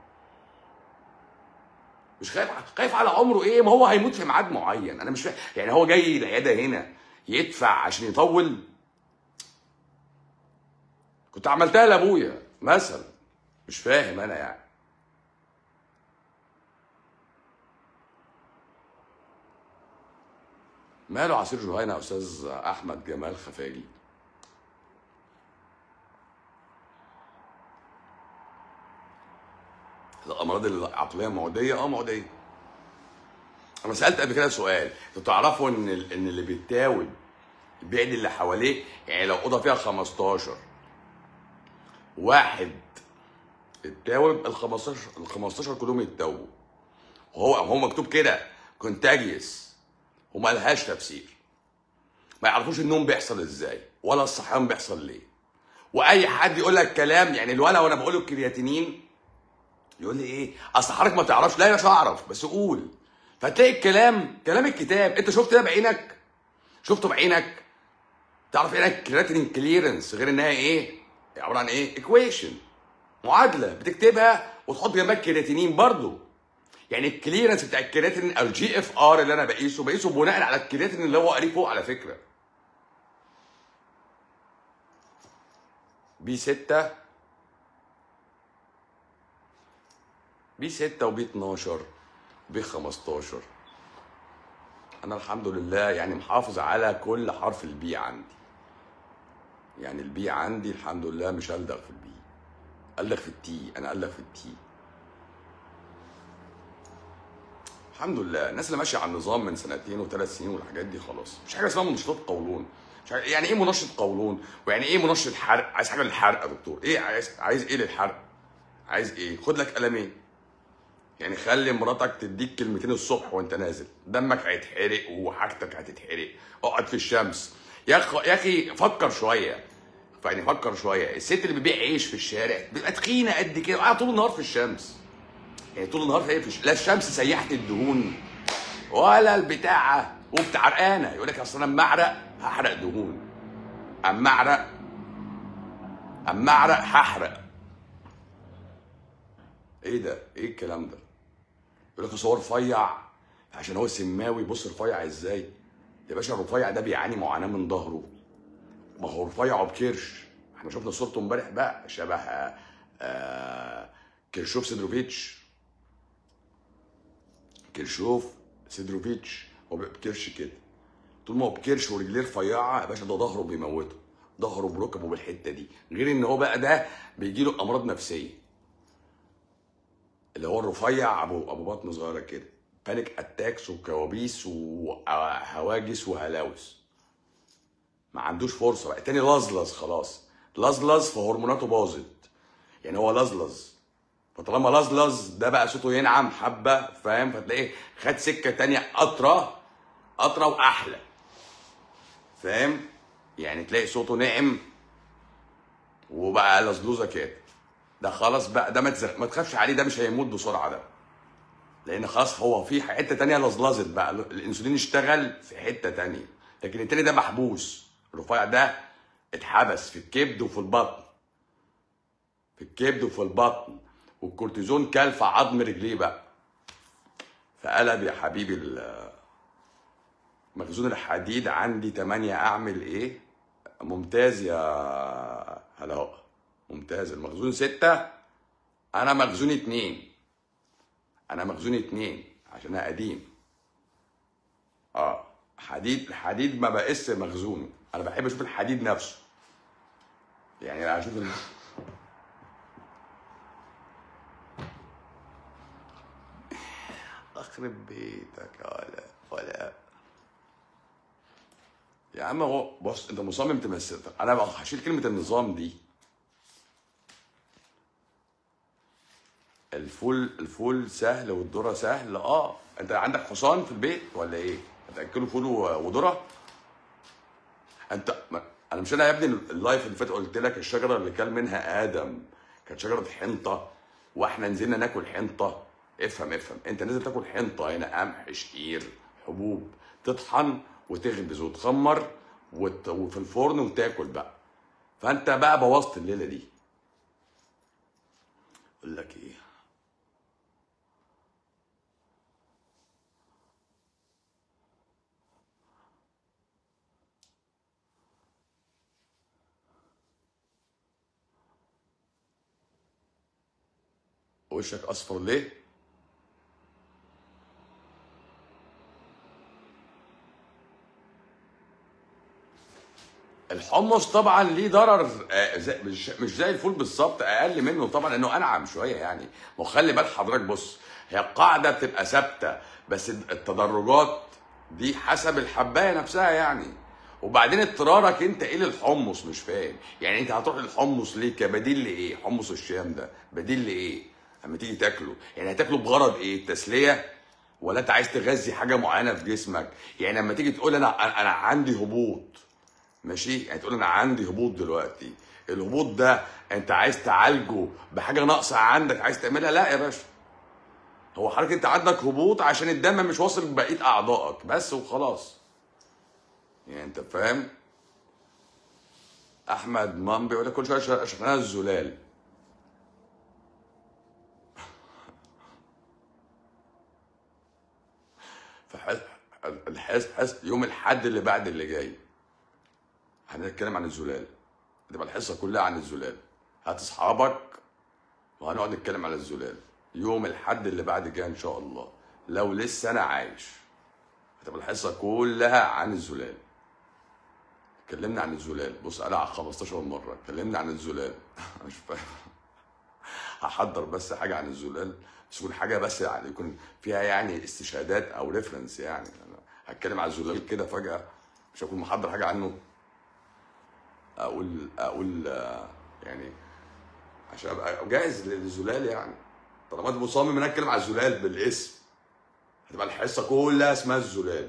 مش خايف خايف على عمره ايه ما هو هيموت في ميعاد معين انا مش فاهم يعني هو جاي العياده هنا يدفع عشان يطول كنت عملتها لابويا مثلا مش فاهم انا يعني ماله عصير جهينة يا استاذ احمد جمال خفاجي الامراض العقليه معديه اه معديه انا سالت قبل كده سؤال انتوا تعرفوا ان ال- ان اللي بيتاول البيئة اللي حواليه يعني لو اوضه فيها 15 واحد اتاوب ال 15 ال 15 كلهم يتاوبوا وهو هو مكتوب كده كونتاجيوس وما لهاش تفسير ما يعرفوش النوم بيحصل ازاي ولا الصحيان بيحصل ليه واي حد يقول لك كلام يعني الولا وانا بقول له الكرياتينين يقول لي ايه اصل حضرتك ما تعرفش لا مش هعرف بس قول فتلاقي الكلام كلام الكتاب انت شفت ده بعينك شفته بعينك تعرف ايه كرياتينين كليرنس غير انها ايه عباره عن ايه ايكويشن معادله بتكتبها وتحط جنبها الكرياتينين برضو يعني الكليرنس بتاع الكرياتين او الجي اف ار اللي انا بقيسه بقيسه بناء على الكرياتين اللي هو قاريه فوق على فكره بي 6 بي 6 وبي 12 وبي 15 انا الحمد لله يعني محافظ على كل حرف البي عندي يعني البي عندي الحمد لله مش هلدغ في البي ألدغ في التي انا ألدغ في التي الحمد لله الناس اللي ماشيه على النظام من سنتين وثلاث سنين والحاجات دي خلاص مش حاجه اسمها منشطات قولون مش عارف يعني ايه منشط قولون ويعني ايه منشط حرق عايز حاجه للحرق يا دكتور ايه عايز عايز ايه للحرق عايز ايه خد لك قلمين يعني خلي مراتك تديك كلمتين الصبح وانت نازل دمك هيتحرق وحاجتك هتتحرق اقعد في الشمس يا اخي يا اخي فكر شويه يعني فكر شويه الست اللي بتبيع عيش في الشارع بتبقى تخينه قد كده وقاعده طول النهار في الشمس يعني طول النهار في الش... لا الشمس سيحت الدهون ولا البتاعه وبتاع عرقانه يقول لك اصل انا اما اعرق هحرق دهون اما اعرق اما اعرق هحرق ايه ده؟ ايه الكلام ده؟ يقول لك أصل هو رفيع عشان هو سماوي بص رفيع ازاي؟ يا باشا الرفيع ده بيعاني معاناه من ظهره ما هو رفيع وبكرش احنا شفنا صورته امبارح بقى شبه آه كيرشوف سيدروفيتش كيرشوف سيدروفيتش هو بيبقى بكرش كده طول ما هو بكرش ورجليه رفيعه يا باشا ده ظهره بيموته ظهره بركبه بالحته دي غير ان هو بقى ده بيجي له امراض نفسيه اللي هو الرفيع ابو ابو بطن صغيره كده بانيك اتاكس وكوابيس وهواجس وهلاوس ما عندوش فرصه بقى تاني لزلز خلاص لزلز فهرموناته باظت يعني هو لزلز فطالما لزلز ده بقى صوته ينعم حبه فاهم فتلاقيه خد سكه تانية اطرى اطرى واحلى فاهم يعني تلاقي صوته ناعم وبقى لزلوزه كده ده خلاص بقى ده ما تزخ... ما تخافش عليه ده مش هيموت بسرعه ده لان خلاص هو في حته تانية لزلزت بقى الانسولين اشتغل في حته تانية لكن التاني ده محبوس الرفيع ده اتحبس في الكبد وفي البطن في الكبد وفي البطن والكورتيزون كل في عظم رجليه بقى فقلب يا حبيبي ال- مخزون الحديد عندي 8 اعمل ايه ممتاز يا هلاء ممتاز المخزون ستة انا مخزون اتنين انا مخزون اتنين عشان انا قديم اه حديد الحديد ما بقيس مخزونه انا بحب اشوف الحديد نفسه يعني انا اشوف ال... اخرب بيتك يا ولا ولا يا عم هو بص انت مصمم تمثل انا بقى هشيل كلمه النظام دي الفول الفول سهل والذره سهل اه انت عندك حصان في البيت ولا ايه هتاكله فول و- وذره انت ما... انا مش انا يا ابني اللايف اللي فات قلت لك الشجره اللي كان منها ادم كانت شجره حنطه واحنا نزلنا ناكل حنطه افهم افهم انت نازل تاكل حنطه هنا قمح شعير حبوب تطحن وتخبز وتخمر وت... وفي الفرن وتاكل بقى فانت بقى بوظت الليله دي اقول لك ايه وشك اصفر ليه الحمص طبعا ليه ضرر آه، زي- مش مش زي الفول بالظبط اقل منه طبعا لانه انعم شويه يعني ما هو خلي بال حضرتك بص هي القاعده بتبقى ثابته بس التدرجات دي حسب الحبايه نفسها يعني وبعدين اضطرارك انت ايه للحمص مش فاهم يعني انت هتروح للحمص ليه كبديل لايه حمص الشام ده بديل لايه اما تيجي تاكله يعني هتاكله بغرض ايه التسليه ولا انت عايز تغذي حاجه معينه في جسمك يعني لما تيجي تقول انا انا عندي هبوط ماشي يعني تقول انا عندي هبوط دلوقتي الهبوط ده انت عايز تعالجه بحاجه ناقصه عندك عايز تعملها لا يا باشا هو حضرتك انت عندك هبوط عشان الدم مش واصل لبقيه اعضائك بس وخلاص يعني انت فاهم احمد مام بيقول لك كل شويه ش- شغلانه الزلال فالحس حس يوم الحد اللي بعد اللي جاي هنتكلم عن الزلال هتبقى الحصه كلها عن الزلال هات اصحابك وهنقعد نتكلم على الزلال يوم الحد اللي بعد الجاي ان شاء الله لو لسه انا عايش هتبقى الحصه كلها عن الزلال اتكلمنا عن الزلال بص انا على 15 مره اتكلمنا عن الزلال مش فاهم هحضر بس حاجه عن الزلال بس تكون حاجه بس يعني يكون فيها يعني استشهادات او ريفرنس يعني انا هتكلم على الزلال كده فجاه مش هكون محضر حاجه عنه اقول اقول آه، يعني عشان ابقى جاهز للزلال يعني طالما انت مصمم ان انا اتكلم على الزلال بالاسم هتبقى الحصه كلها اسمها الزلال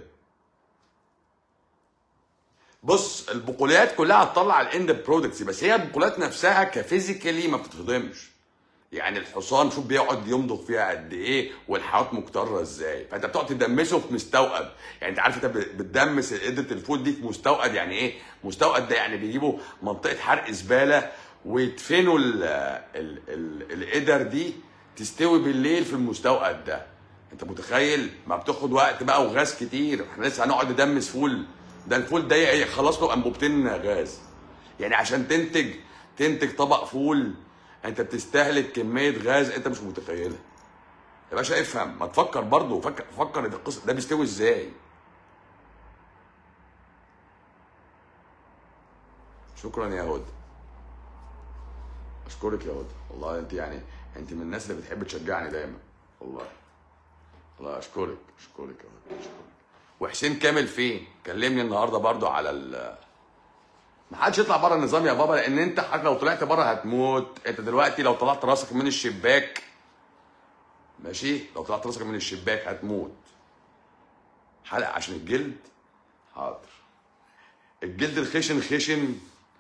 بص البقوليات كلها هتطلع الاند برودكتس بس هي البقوليات نفسها كفيزيكالي ما بتتهضمش يعني الحصان شوف بيقعد يمضغ فيها قد ايه والحيوانات مكتره ازاي فانت بتقعد تدمسه في مستوقد يعني انت عارف انت بتدمس قدره الفول دي في مستوقد يعني ايه مستوقد ده يعني بيجيبوا منطقه حرق زباله ويدفنوا ال ال ال القدر دي تستوي بالليل في المستوقد ده انت متخيل ما بتاخد وقت بقى وغاز كتير احنا لسه هنقعد ندمس فول ده الفول ده يخلص له انبوبتين غاز يعني عشان تنتج تنتج طبق فول انت بتستهلك كميه غاز انت مش متخيلها يا باشا افهم ما تفكر برضه فكر فكر ده القصه ده بيستوي ازاي شكرا يا هدى اشكرك يا هدى والله انت يعني انت من الناس اللي بتحب تشجعني دايما والله الله اشكرك اشكرك يا هدى اشكرك وحسين كامل فين كلمني النهارده برضو على ال ما حدش يطلع بره النظام يا بابا لان انت حضرتك لو طلعت بره هتموت انت دلوقتي لو طلعت راسك من الشباك ماشي لو طلعت راسك من الشباك هتموت حلقه عشان الجلد حاضر الجلد الخشن خشن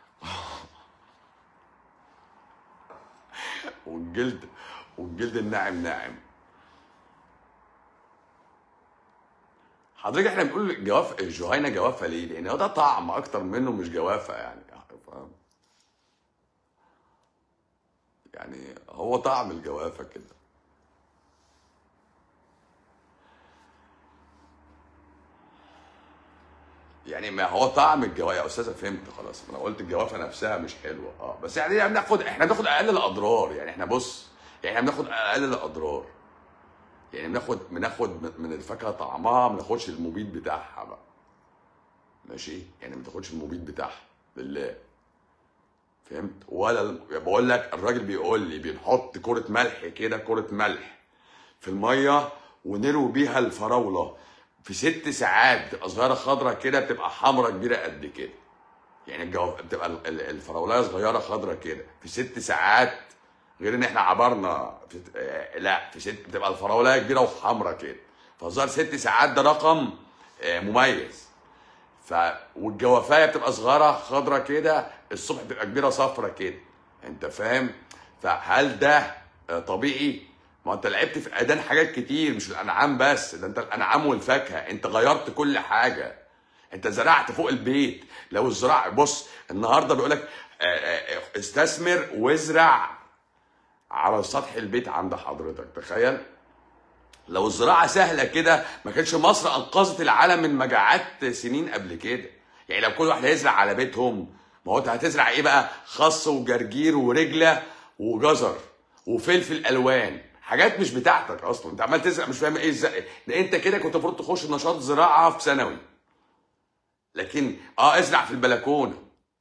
والجلد والجلد الناعم ناعم حضرتك احنا بنقول جواف جهينه جوافه ليه؟ لان هو ده طعم اكتر منه مش جوافه يعني فاهم؟ يعني هو طعم الجوافه كده يعني ما هو طعم الجوافه يا استاذه فهمت خلاص ما انا قلت الجوافه نفسها مش حلوه اه بس يعني يعني بناخد احنا بناخد اقل الاضرار يعني احنا بص يعني احنا بناخد اقل الاضرار يعني بناخد بناخد من الفاكهه طعمها ما بناخدش المبيد بتاعها بقى ماشي يعني ما تاخدش المبيد بتاعها بالله فهمت ولا الم- بقول لك الراجل بيقول لي بنحط كرة ملح كده كرة ملح في المية ونروي بيها الفراولة في ست ساعات بتبقى صغيرة خضرة كده بتبقى حمرة كبيرة قد كده يعني الجو... بتبقى ال- ال- الفراولايه صغيرة خضرة كده في ست ساعات غير ان احنا عبرنا في... آه، لا في ست بتبقى الفراولايه كبيرة وحمرة كده فظهر ست ساعات ده رقم آه، مميز ف والجوافايه بتبقى صغيره خضره كده الصبح بتبقى كبيره صفرة كده انت فاهم فهل ده آه، طبيعي ما انت لعبت في اذان حاجات كتير مش الانعام بس ده انت الانعام والفاكهه انت غيرت كل حاجه انت زرعت فوق البيت لو الزراعه بص النهارده بيقول لك استثمر وازرع على سطح البيت عند حضرتك تخيل لو الزراعه سهله كده ما كانش مصر انقذت العالم من مجاعات سنين قبل كده يعني لو كل واحد هيزرع على بيتهم ما هو انت هتزرع ايه بقى خس وجرجير ورجله وجزر وفلفل الوان حاجات مش بتاعتك اصلا انت عمال تزرع مش فاهم ايه ازاي ده انت كده كنت المفروض تخش نشاط زراعه في ثانوي لكن اه ازرع في البلكونه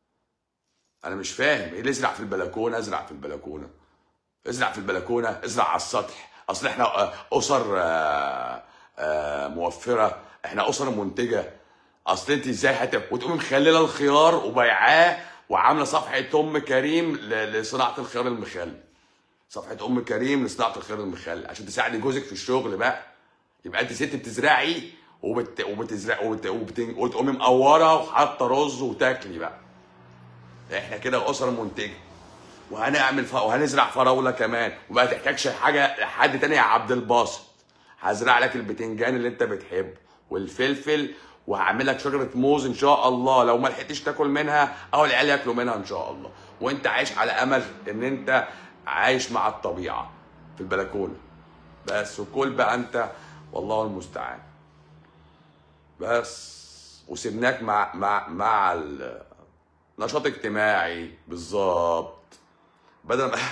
انا مش فاهم ايه اللي ازرع في البلكونه ازرع في البلكونه ازرع في البلكونه ازرع على السطح اصل احنا آه، اسر آه، آه، موفره احنا اسر منتجه اصل انت ازاي هت وتقومي مخلله الخيار وبيعاه وعامله صفحه ام كريم ل- لصناعه الخيار المخلل صفحه ام كريم لصناعه الخيار المخلل عشان تساعدي جوزك في الشغل بقى يبقى انت ست بتزرعي وبت... وبتزرع وبت... وبت... وتقومي مقوره وحاطه رز وتاكلي بقى احنا كده اسر منتجه وهنعمل ف... وهنزرع فراوله كمان وما تحتاجش حاجه لحد تاني يا عبد الباسط هزرع لك البتنجان اللي انت بتحبه والفلفل وهعمل لك شجره موز ان شاء الله لو ما لحقتش تاكل منها او العيال ياكلوا منها ان شاء الله وانت عايش على امل ان انت عايش مع الطبيعه في البلكونه بس وكل بقى انت والله المستعان بس وسيبناك مع مع مع ال- نشاط اجتماعي بالظبط بدل ما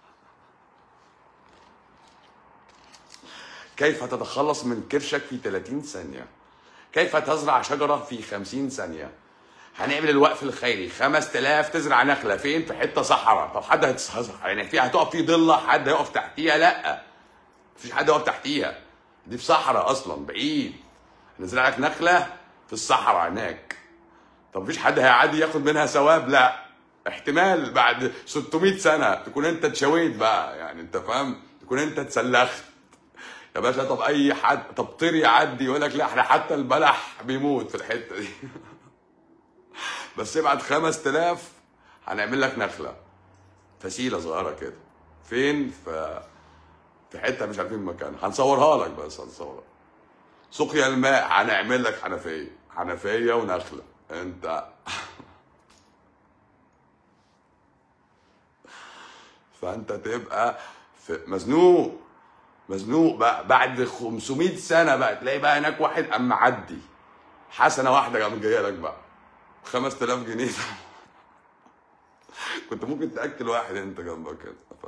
كيف تتخلص من كرشك في 30 ثانية كيف تزرع شجرة في 50 ثانية هنعمل الوقف الخيري 5000 تزرع نخلة فين في حتة صحراء طب حد هتصحى يعني في هتقف في ضلة حد هيقف تحتيها لا مفيش حد يقف تحتيها دي في صحراء اصلا بعيد نزرع لك نخلة في الصحراء هناك طب مفيش حد هيعدي ياخد منها ثواب لا احتمال بعد 600 سنه تكون انت اتشويت بقى يعني انت فاهم تكون انت اتسلخت يا باشا طب اي حد طب طير يعدي يقول لك لا احنا حتى البلح بيموت في الحته دي بس ابعت 5000 هنعمل لك نخله فسيله صغيره كده فين في في حته مش عارفين مكانها هنصورها لك بس هنصورها سقيا الماء هنعمل لك حنفيه حنفيه ونخله انت فانت تبقى في مزنوق مزنوق بقى بعد 500 سنه بقى تلاقي بقى هناك واحد قام معدي حسنه واحده قام جايه لك بقى 5000 جنيه كنت ممكن تاكل واحد انت جنبك كده ف...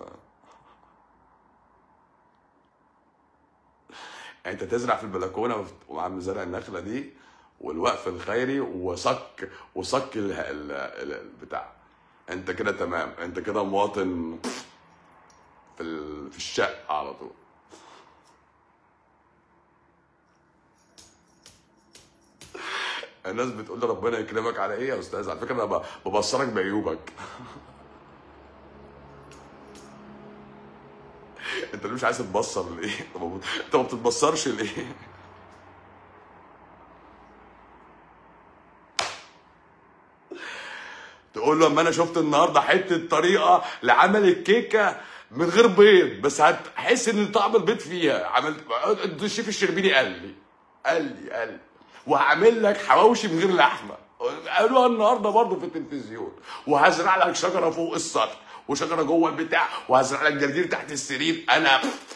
يعني انت تزرع في البلكونه وعم زرع النخله دي والوقف الخيري وصك وصك ال- ال- ال- البتاع انت كده تمام انت كده مواطن في ال- في الشقه على طول الناس بتقول لي ربنا يكرمك على ايه يا استاذ على فكره انا ب- ببصرك بعيوبك انت ليه مش عايز تتبصر ليه طب انت ما بتتبصرش ليه تقول له اما انا شفت النهارده حته طريقه لعمل الكيكه من غير بيض بس هتحس ان طعم البيض فيها عملت الشيف الشربيني قال لي قال لي قال لي وهعمل لك حواوشي من غير لحمه قالوها النهارده برضه في التلفزيون وهزرع لك شجره فوق السطح وشجره جوه البتاع وهزرع لك جرجير تحت السرير انا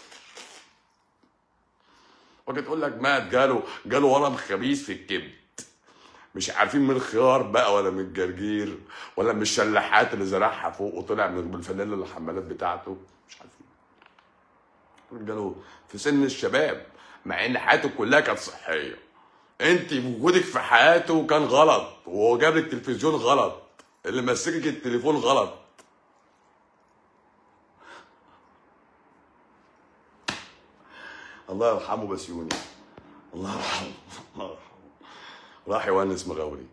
وجت تقول لك مات جاله جاله ورم خبيث في الكبد مش عارفين من الخيار بقى ولا من الجرجير ولا من الشلاحات اللي زرعها فوق وطلع من بالفانيلا الحمالات بتاعته مش عارفين جاله في سن الشباب مع ان حياته كلها كانت صحيه انت وجودك في حياته كان غلط وهو جاب لك تلفزيون غلط اللي مسكك التليفون غلط الله يرحمه بسيوني الله يرحمه الله يرحمه راح يونس مغاوري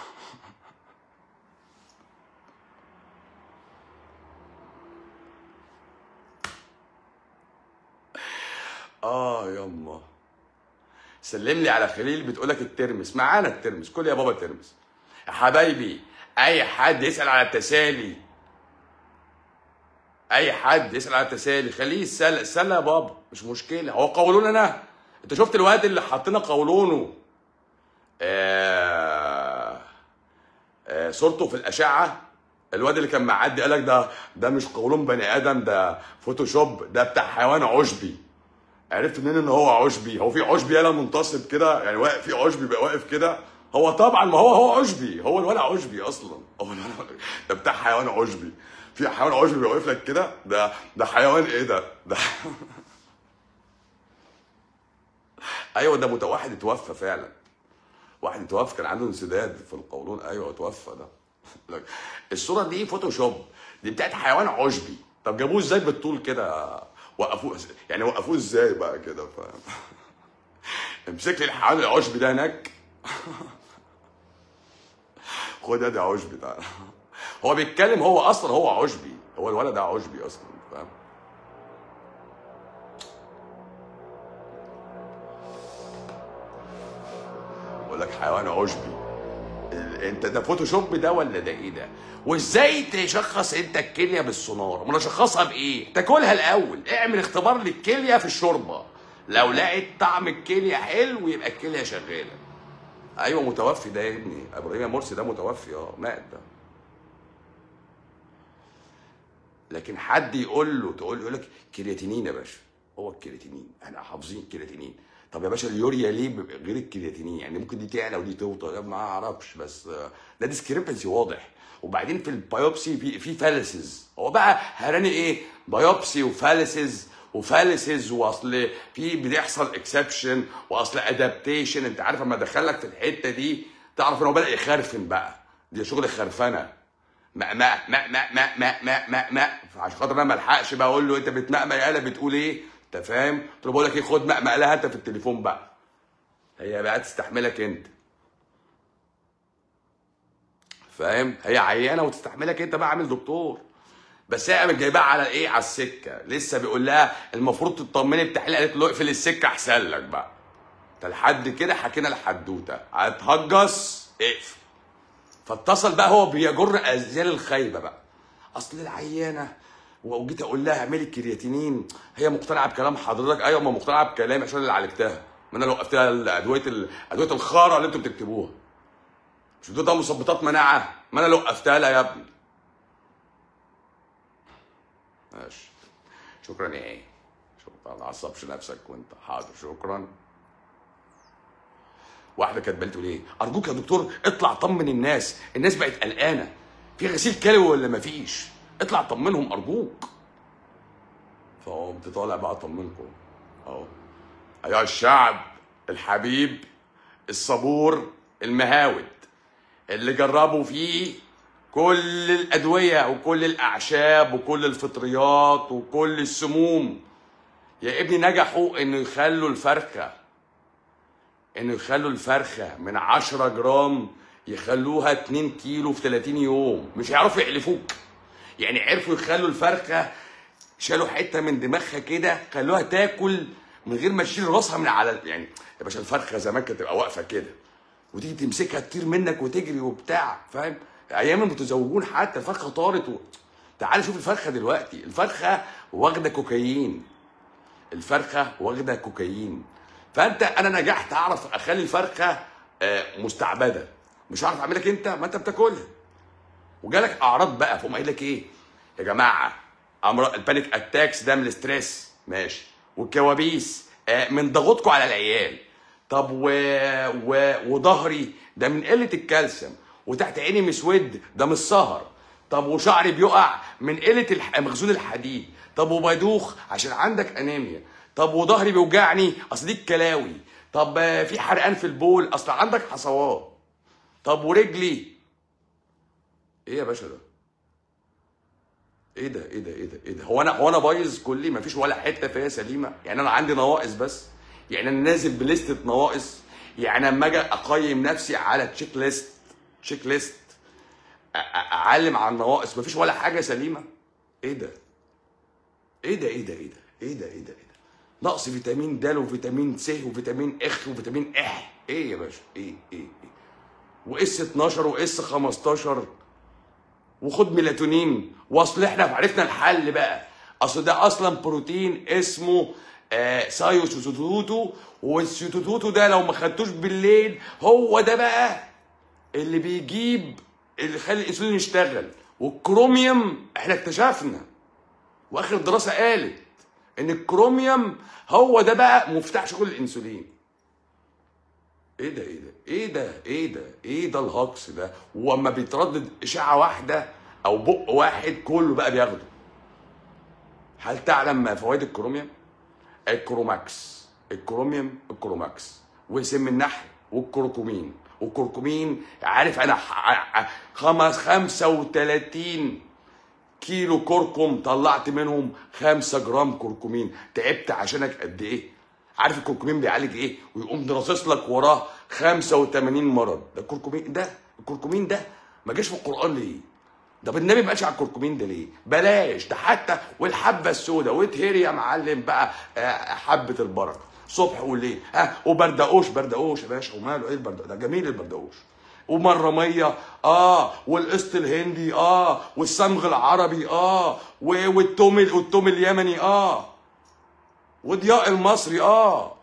اه يما سلم لي على خليل بتقولك الترمس معانا الترمس كل يا بابا ترمس يا حبايبي اي حد يسال على التسالي اي حد يسال على التسالي خليه يسال سال يا بابا مش مشكله هو قولون انا انت شفت الواد اللي حاطينه قولونه آه آه صورته في الاشعه الواد اللي كان معدي قالك ده ده مش قولون بني ادم ده فوتوشوب ده بتاع حيوان عشبي عرفت منين ان هو عشبي هو في عشبي يالا منتصب كده يعني واقف في عشبي بقى واقف كده هو طبعا ما هو هو عشبي هو الولد عشبي اصلا هو الولد ده بتاع حيوان عشبي في حيوان عشبي بيبقى واقف لك كده ده ده حيوان ايه ده ده ايوه ده متوحد اتوفى فعلا واحد اتوفى كان عنده انسداد في القولون ايوه اتوفى ده لك الصوره دي فوتوشوب دي بتاعت حيوان عشبي طب جابوه ازاي بالطول كده وقفوه يعني وقفوه ازاي بقى كده فاهم امسك لي الحيوان العشبي ده هناك خد ادي عشبي ده هو بيتكلم هو اصلا هو عشبي هو الولد ده عشبي اصلا فاهم بقول لك حيوان عشبي ال- انت ده فوتوشوب ده ولا ده ايه ده وازاي تشخص انت الكليه بالسونار امال اشخصها بايه تاكلها الاول اعمل اختبار للكليه في الشوربه لو لقيت طعم الكليه حلو يبقى الكليه شغاله ايوه متوفي ده يا ابني ابراهيم مرسي ده متوفي اه مات ده لكن حد يقول له تقول له يقول لك كرياتينين يا باشا هو الكرياتينين احنا حافظين الكرياتينين طب يا باشا اليوريا ليه بيبقى غير الكرياتينين يعني ممكن دي تعلى ودي توطى ما اعرفش بس آه، ده ديسكريبنسي واضح وبعدين في البيوبسي في في فالسز هو بقى هراني ايه بايوبسي وفالسز وفالسز واصل في بيحصل اكسبشن واصل ادابتيشن انت عارف اما ادخلك في الحته دي تعرف ان هو بدا يخرفن بقى دي شغل خرفنه ما ما ما ما ما ما ما ما ما فعشان خاطر انا ما الحقش بقى اقول له انت بتمقمق يالا بتقول ايه انت فاهم قلت له بقول لك ايه خد مقمق لها انت في التليفون بقى هي بقى تستحملك انت فاهم هي عيانه وتستحملك انت بقى عامل دكتور بس هي قامت جايباها على ايه على السكه لسه بيقول لها المفروض تطمني بتحليل قالت له اقفل السكه احسن لك بقى انت لحد كده حكينا الحدوته هتهجص اقفل فاتصل بقى هو بيجر ازيال الخايبه بقى اصل العيانه وجيت اقول لها اعملي الكرياتينين هي مقتنعه بكلام حضرتك ايوه ما مقتنعه بكلامي عشان اللي عالجتها ما انا لو وقفت لها ادويه ال- ادويه الخاره اللي انتوا بتكتبوها مش بتقول ده مثبطات مناعه ما انا لو وقفتها لها يا ابني ماشي شكرا يا ايه شكرا ما تعصبش نفسك وانت حاضر شكرا واحده كانت بنت تقول ايه ارجوك يا دكتور اطلع طمن الناس الناس بقت قلقانه في غسيل كلوي ولا مفيش اطلع طمنهم ارجوك فقمت طالع بقى اطمنكم اهو ايها الشعب الحبيب الصبور المهاود اللي جربوا فيه كل الادويه وكل الاعشاب وكل الفطريات وكل السموم يا ابني نجحوا انه يخلوا الفرخه انه يخلوا الفرخه من 10 جرام يخلوها 2 كيلو في 30 يوم مش هيعرفوا يحلفوك يعني عرفوا يخلوا الفرخه شالوا حته من دماغها كده خلوها تاكل من غير ما تشيل راسها من على يعني يا باشا الفرخه زمان كانت تبقى واقفه كده وتيجي تمسكها تطير منك وتجري وبتاع فاهم ايام المتزوجون حتى الفرخه طارت و... تعال شوف الفرخه دلوقتي الفرخه واخده كوكايين الفرخه واخده كوكايين فانت انا نجحت اعرف اخلي الفرخه آه، مستعبده مش هعرف اعملك انت ما انت بتاكلها وجالك اعراض بقى فهم قايل لك ايه يا جماعه امراض البانيك اتاكس ده من الاستريس ماشي والكوابيس آه، من ضغطكم على العيال طب و... و... وظهري ده من قله الكالسيوم وتحت عيني مسود ده من السهر طب وشعري بيقع من قله الح... مخزون الحديد طب وبدوخ عشان عندك انيميا طب وظهري بيوجعني اصل دي الكلاوي طب آه، في حرقان في البول اصل عندك حصوات طب ورجلي ايه يا باشا ده ايه ده ايه ده ايه ده ايه ده هو انا هو انا بايظ كلي مفيش ولا حته فيا سليمه يعني انا عندي نواقص بس يعني انا نازل بليستة نواقص يعني اما اجي اقيم نفسي على تشيك ليست تشيك ليست أ- أ- اعلم عن النواقص مفيش ولا حاجه سليمه ايه ده ايه ده ايه ده ايه ده ايه ده ايه ده ايه ده نقص فيتامين د وفيتامين س وفيتامين اخ وفيتامين اح ايه يا باشا ايه ايه ايه واس 12 واس 15 وخد ميلاتونين واصل احنا عرفنا الحل بقى اصل ده اصلا بروتين اسمه آه سايوسوتوتو والسيوتوتوتو ده لو ما خدتوش بالليل هو ده بقى اللي بيجيب اللي يخلي الانسولين يشتغل والكروميوم احنا اكتشفنا واخر دراسه قالت ان الكروميوم هو ده بقى مفتاح شغل الانسولين ايه ده ايه ده ايه ده ايه ده ايه ده الهجص ده واما بيتردد اشعه واحده او بق واحد كله بقى بياخده هل تعلم ما فوائد الكروميوم الكروماكس الكروميوم الكروماكس وسم النحل والكركمين والكركمين عارف انا ح- ح- خمس 35 كيلو كركم طلعت منهم 5 جرام كركمين تعبت عشانك قد ايه عارف الكركمين بيعالج ايه ويقوم راصص لك وراه 85 مرض ده الكركمين ده الكركمين ده ما جاش في القران ليه ده بالنبي ما قالش على الكركمين ده ليه بلاش ده حتى والحبه السوداء واتهري يا معلم بقى آه، حبه البركه صبح وليل ها وبردقوش بردقوش يا باشا وماله ايه البردقوش ده جميل البردقوش ومره ميه اه والقسط الهندي اه والصمغ العربي اه و- والتوم والتوم اليمني اه وضياء المصري اه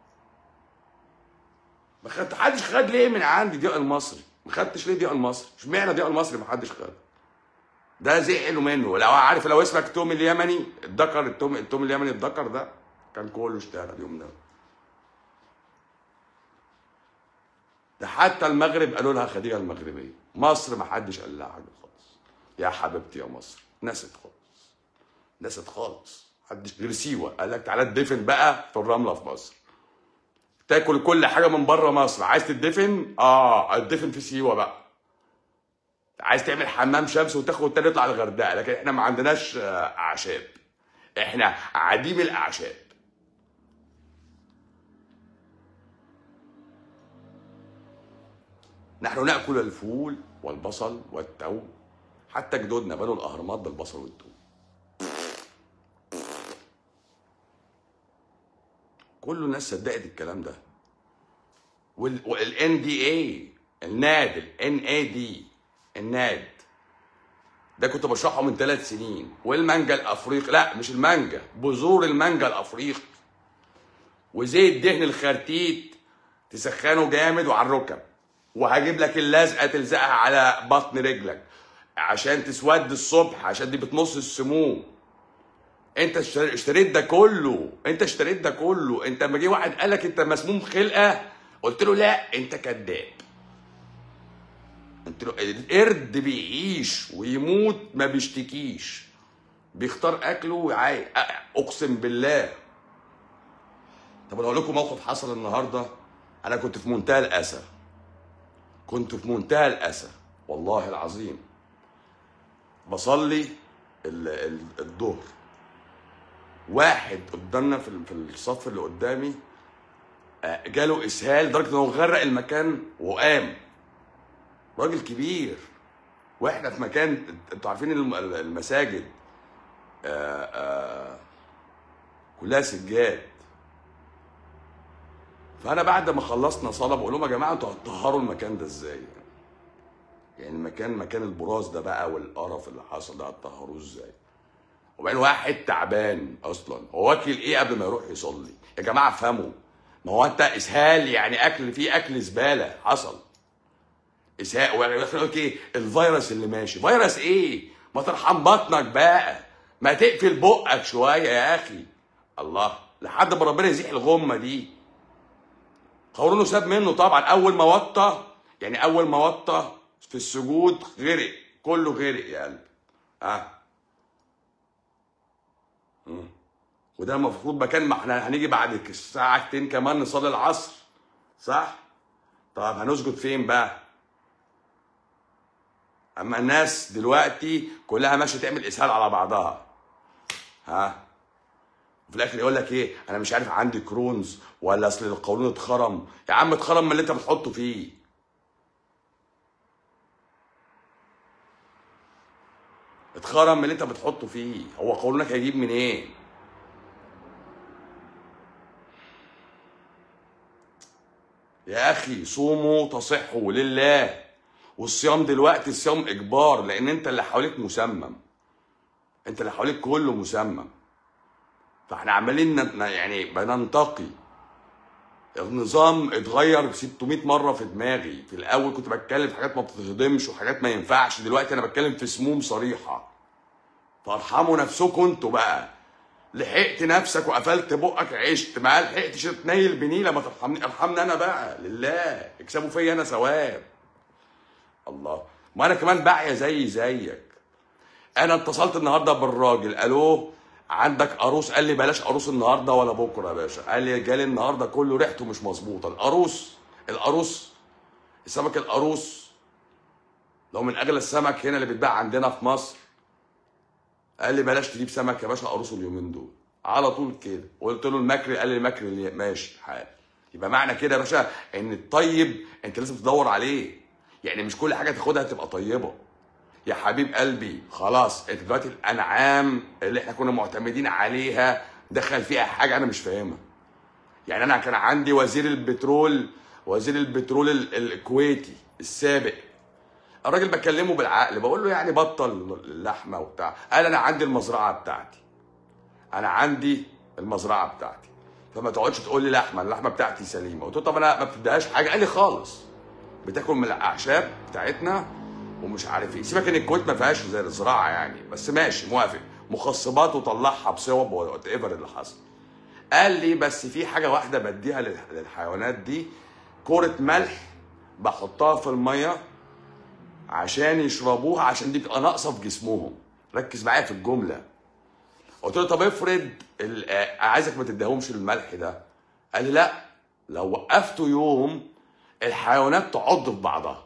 ما خدت حدش خد ليه من عندي ضياء المصري ما خدتش ليه ضياء المصري اشمعنى ضياء المصري ما حدش خد ده زعلوا منه لو عارف لو اسمك توم اليمني الدكر التوم التوم اليمني الدكر ده كان كله اشتغل اليوم ده ده حتى المغرب قالوا لها خديجه المغربيه مصر ما حدش قال لها حاجه خالص يا حبيبتي يا مصر نست خالص نست خالص محدش غير سيوه قال لك تعالى تدفن بقى في الرمله في مصر تاكل كل حاجه من بره مصر عايز تدفن اه اتدفن في سيوه بقى عايز تعمل حمام شمس وتاخد تاني تطلع الغردقه لكن احنا ما عندناش آه، اعشاب احنا عديم الاعشاب نحن ناكل الفول والبصل والتوم حتى جدودنا بنوا الاهرامات بالبصل والتوم كل الناس صدقت الكلام ده والان دي اي الناد الان اي دي الناد ده كنت بشرحه من ثلاث سنين والمانجا الافريقي لا مش المانجا بذور المانجا الافريقي وزيت دهن الخرتيت تسخنه جامد وعلى الركب وهجيب لك اللزقه تلزقها على بطن رجلك عشان تسود الصبح عشان دي بتمص السموم انت اشتر- اشتريت ده كله انت اشتريت ده كله انت لما جه واحد قال لك انت مسموم خلقه قلت له لا انت كذاب قلت له القرد بيعيش ويموت ما بيشتكيش بيختار اكله وعاي اقسم بالله طب انا اقول لكم موقف حصل النهارده انا كنت في منتهى الاسى كنت في منتهى الاسى والله العظيم بصلي ال- ال- الظهر واحد قدامنا في ال- في الصف اللي قدامي آه، جاله اسهال لدرجه انه غرق المكان وقام راجل كبير واحنا في مكان انتوا عارفين الم- المساجد آه، آه، كلها سجاد فانا بعد ما خلصنا صلاه بقول لهم يا جماعه انتوا هتطهروا المكان ده ازاي؟ يعني المكان مكان البراز ده بقى والقرف اللي حصل ده هتطهروه ازاي؟ وبعدين واحد تعبان اصلا هو واكل ايه قبل ما يروح يصلي؟ يا جماعه افهموا ما هو انت اسهال يعني اكل فيه اكل زباله حصل اسهال ويقول لك ايه الفيروس اللي ماشي فيروس ايه؟ ما ترحم بطنك بقى ما تقفل بقك شويه يا اخي الله لحد ما ربنا يزيح الغمه دي قولونه ساب منه طبعا اول ما وطى يعني اول ما وطى في السجود غرق كله غرق يا قلبي اه مم. وده المفروض مكان ما احنا هنيجي بعد ساعتين كمان نصلي العصر صح طب هنسجد فين بقى اما الناس دلوقتي كلها ماشيه تعمل اسهال على بعضها ها وفي الاخر يقول لك ايه انا مش عارف عندي كرونز ولا اصل القولون اتخرم يا عم اتخرم من اللي انت بتحطه فيه اتخرم من اللي انت بتحطه فيه هو قولونك هيجيب منين إيه؟ يا اخي صوموا تصحوا لله والصيام دلوقتي الصيام اجبار لان انت اللي حواليك مسمم انت اللي حواليك كله مسمم فاحنا عمالين ن- يعني بننتقي النظام اتغير 600 مره في دماغي في الاول كنت بتكلم في حاجات ما بتهضمش وحاجات ما ينفعش دلوقتي انا بتكلم في سموم صريحه فارحموا نفسكم انتوا بقى لحقت نفسك وقفلت بقك عشت ما لحقتش تنيل بنيله ما ترحمني ارحمني انا بقى لله اكسبوا فيا انا ثواب الله ما انا كمان باعيه زي زيك انا اتصلت النهارده بالراجل الو عندك قاروص قال لي بلاش قاروص النهارده ولا بكره يا باشا قال لي جالي النهارده كله ريحته مش مظبوطه القاروص القاروص السمك القاروص لو من اغلى السمك هنا اللي بيتباع عندنا في مصر قال لي بلاش تجيب سمك يا باشا قاروص اليومين دول على طول كده قلت له المكري قال لي المكري ماشي حال يبقى معنى كده يا باشا ان الطيب انت لازم تدور عليه يعني مش كل حاجه تاخدها تبقى طيبه يا حبيب قلبي خلاص انت دلوقتي الانعام اللي احنا كنا معتمدين عليها دخل فيها حاجه انا مش فاهمها يعني انا كان عندي وزير البترول وزير البترول ال- الكويتي السابق الراجل بكلمه بالعقل بقول له يعني بطل اللحمه وبتاع قال انا عندي المزرعه بتاعتي انا عندي المزرعه بتاعتي فما تقعدش تقول لي لحمه اللحمه بتاعتي سليمه قلت له طب انا ما بتديهاش حاجه قال لي خالص بتاكل من الاعشاب بتاعتنا ومش عارف ايه سيبك ان الكويت ما فيهاش زي الزراعه يعني بس ماشي موافق مخصبات وطلعها بصوب وات ايفر اللي حصل قال لي بس في حاجه واحده بديها لل- للحيوانات دي كوره ملح بحطها في الميه عشان يشربوها عشان دي بتبقى ناقصه في جسمهم ركز معايا في الجمله قلت له طب افرض ال- آه، عايزك ما تديهمش الملح ده قال لي لا لو وقفته يوم الحيوانات تعض في بعضها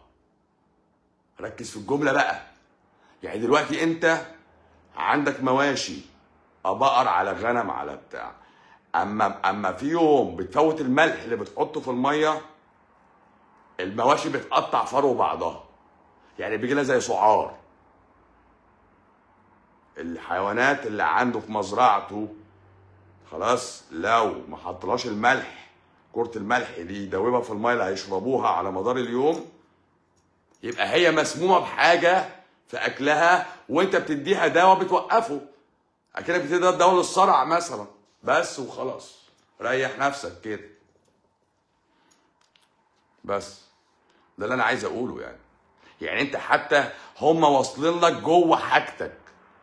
ركز في الجمله بقى يعني دلوقتي انت عندك مواشي بقر على غنم على بتاع اما اما في يوم بتفوت الملح اللي بتحطه في الميه المواشي بتقطع فرو بعضها يعني بيجي لها زي سعار الحيوانات اللي عنده في مزرعته خلاص لو ما حطلاش الملح كرة الملح دي يدوبها في الميه اللي هيشربوها على مدار اليوم يبقى هي مسمومه بحاجه في اكلها وانت بتديها دواء بتوقفه اكنك بتدي دواء للصرع مثلا بس وخلاص ريح نفسك كده بس ده اللي انا عايز اقوله يعني يعني انت حتى هم واصلين لك جوه حاجتك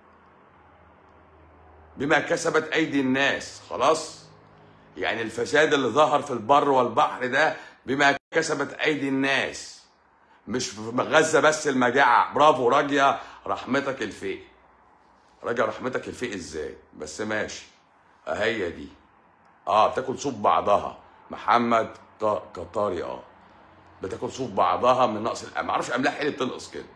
بما كسبت ايدي الناس خلاص يعني الفساد اللي ظهر في البر والبحر ده بما كسبت ايدي الناس مش في غزه بس المجاعه برافو راجيه رحمتك الفيق راجع رحمتك الفقه ازاي بس ماشي هي دي اه بتاكل صوب بعضها محمد ق- قطاري اه بتاكل صوب بعضها من نقص الاملاح ما اعرفش املاح ايه اللي بتنقص كده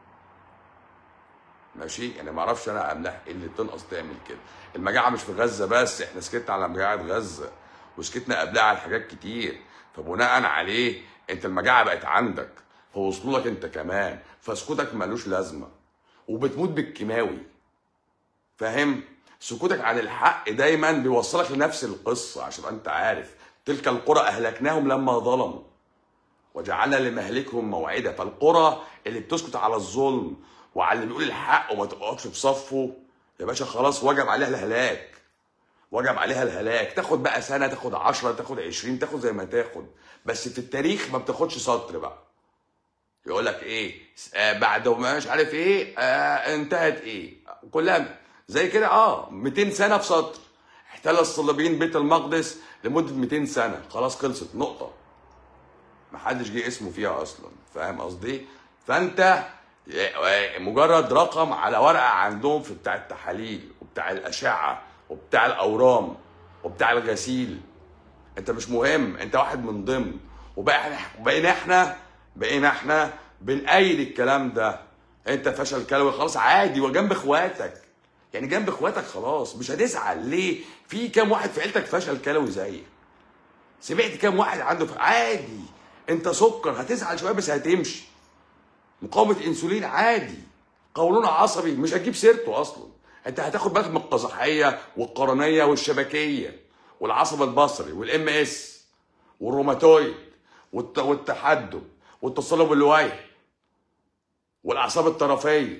ماشي يعني ما اعرفش انا املاح ايه اللي بتنقص تعمل كده المجاعه مش في غزه بس احنا سكتنا على مجاعه غزه وسكتنا قبلها على حاجات كتير فبناء عليه انت المجاعه بقت عندك فوصلوا لك انت كمان فسكوتك ملوش لازمه وبتموت بالكيماوي فاهم سكوتك عن الحق دايما بيوصلك لنفس القصه عشان انت عارف تلك القرى اهلكناهم لما ظلموا وجعلنا لمهلكهم موعدا فالقرى اللي بتسكت على الظلم وعلى اللي بيقول الحق وما تقعدش في صفه يا باشا خلاص وجب عليها الهلاك وجب عليها الهلاك تاخد بقى سنه تاخد 10 تاخد 20 تاخد زي ما تاخد بس في التاريخ ما بتاخدش سطر بقى يقول لك ايه آه بعد ما مش عارف ايه آه انتهت ايه كلها زي كده اه 200 سنه في سطر احتل الصليبيين بيت المقدس لمده 200 سنه خلاص خلصت نقطه محدش جه اسمه فيها اصلا فاهم قصدي فانت مجرد رقم على ورقه عندهم في بتاع التحاليل وبتاع الاشعه وبتاع الاورام وبتاع الغسيل انت مش مهم انت واحد من ضمن وبقى احنا بقينا احنا بقينا احنا بنأيد الكلام ده انت فشل كلوي خلاص عادي وجنب اخواتك يعني جنب اخواتك خلاص مش هتزعل ليه في كام واحد في عيلتك فشل كلوي زيك سمعت كام واحد عنده ف... عادي انت سكر هتزعل شويه بس هتمشي مقاومه انسولين عادي قولون عصبي مش هتجيب سيرته اصلا انت هتاخد بالك من القزحيه والقرنيه والشبكيه والعصب البصري والام اس والروماتويد والت... والتحدب والتصلب اللوعي والاعصاب الطرفيه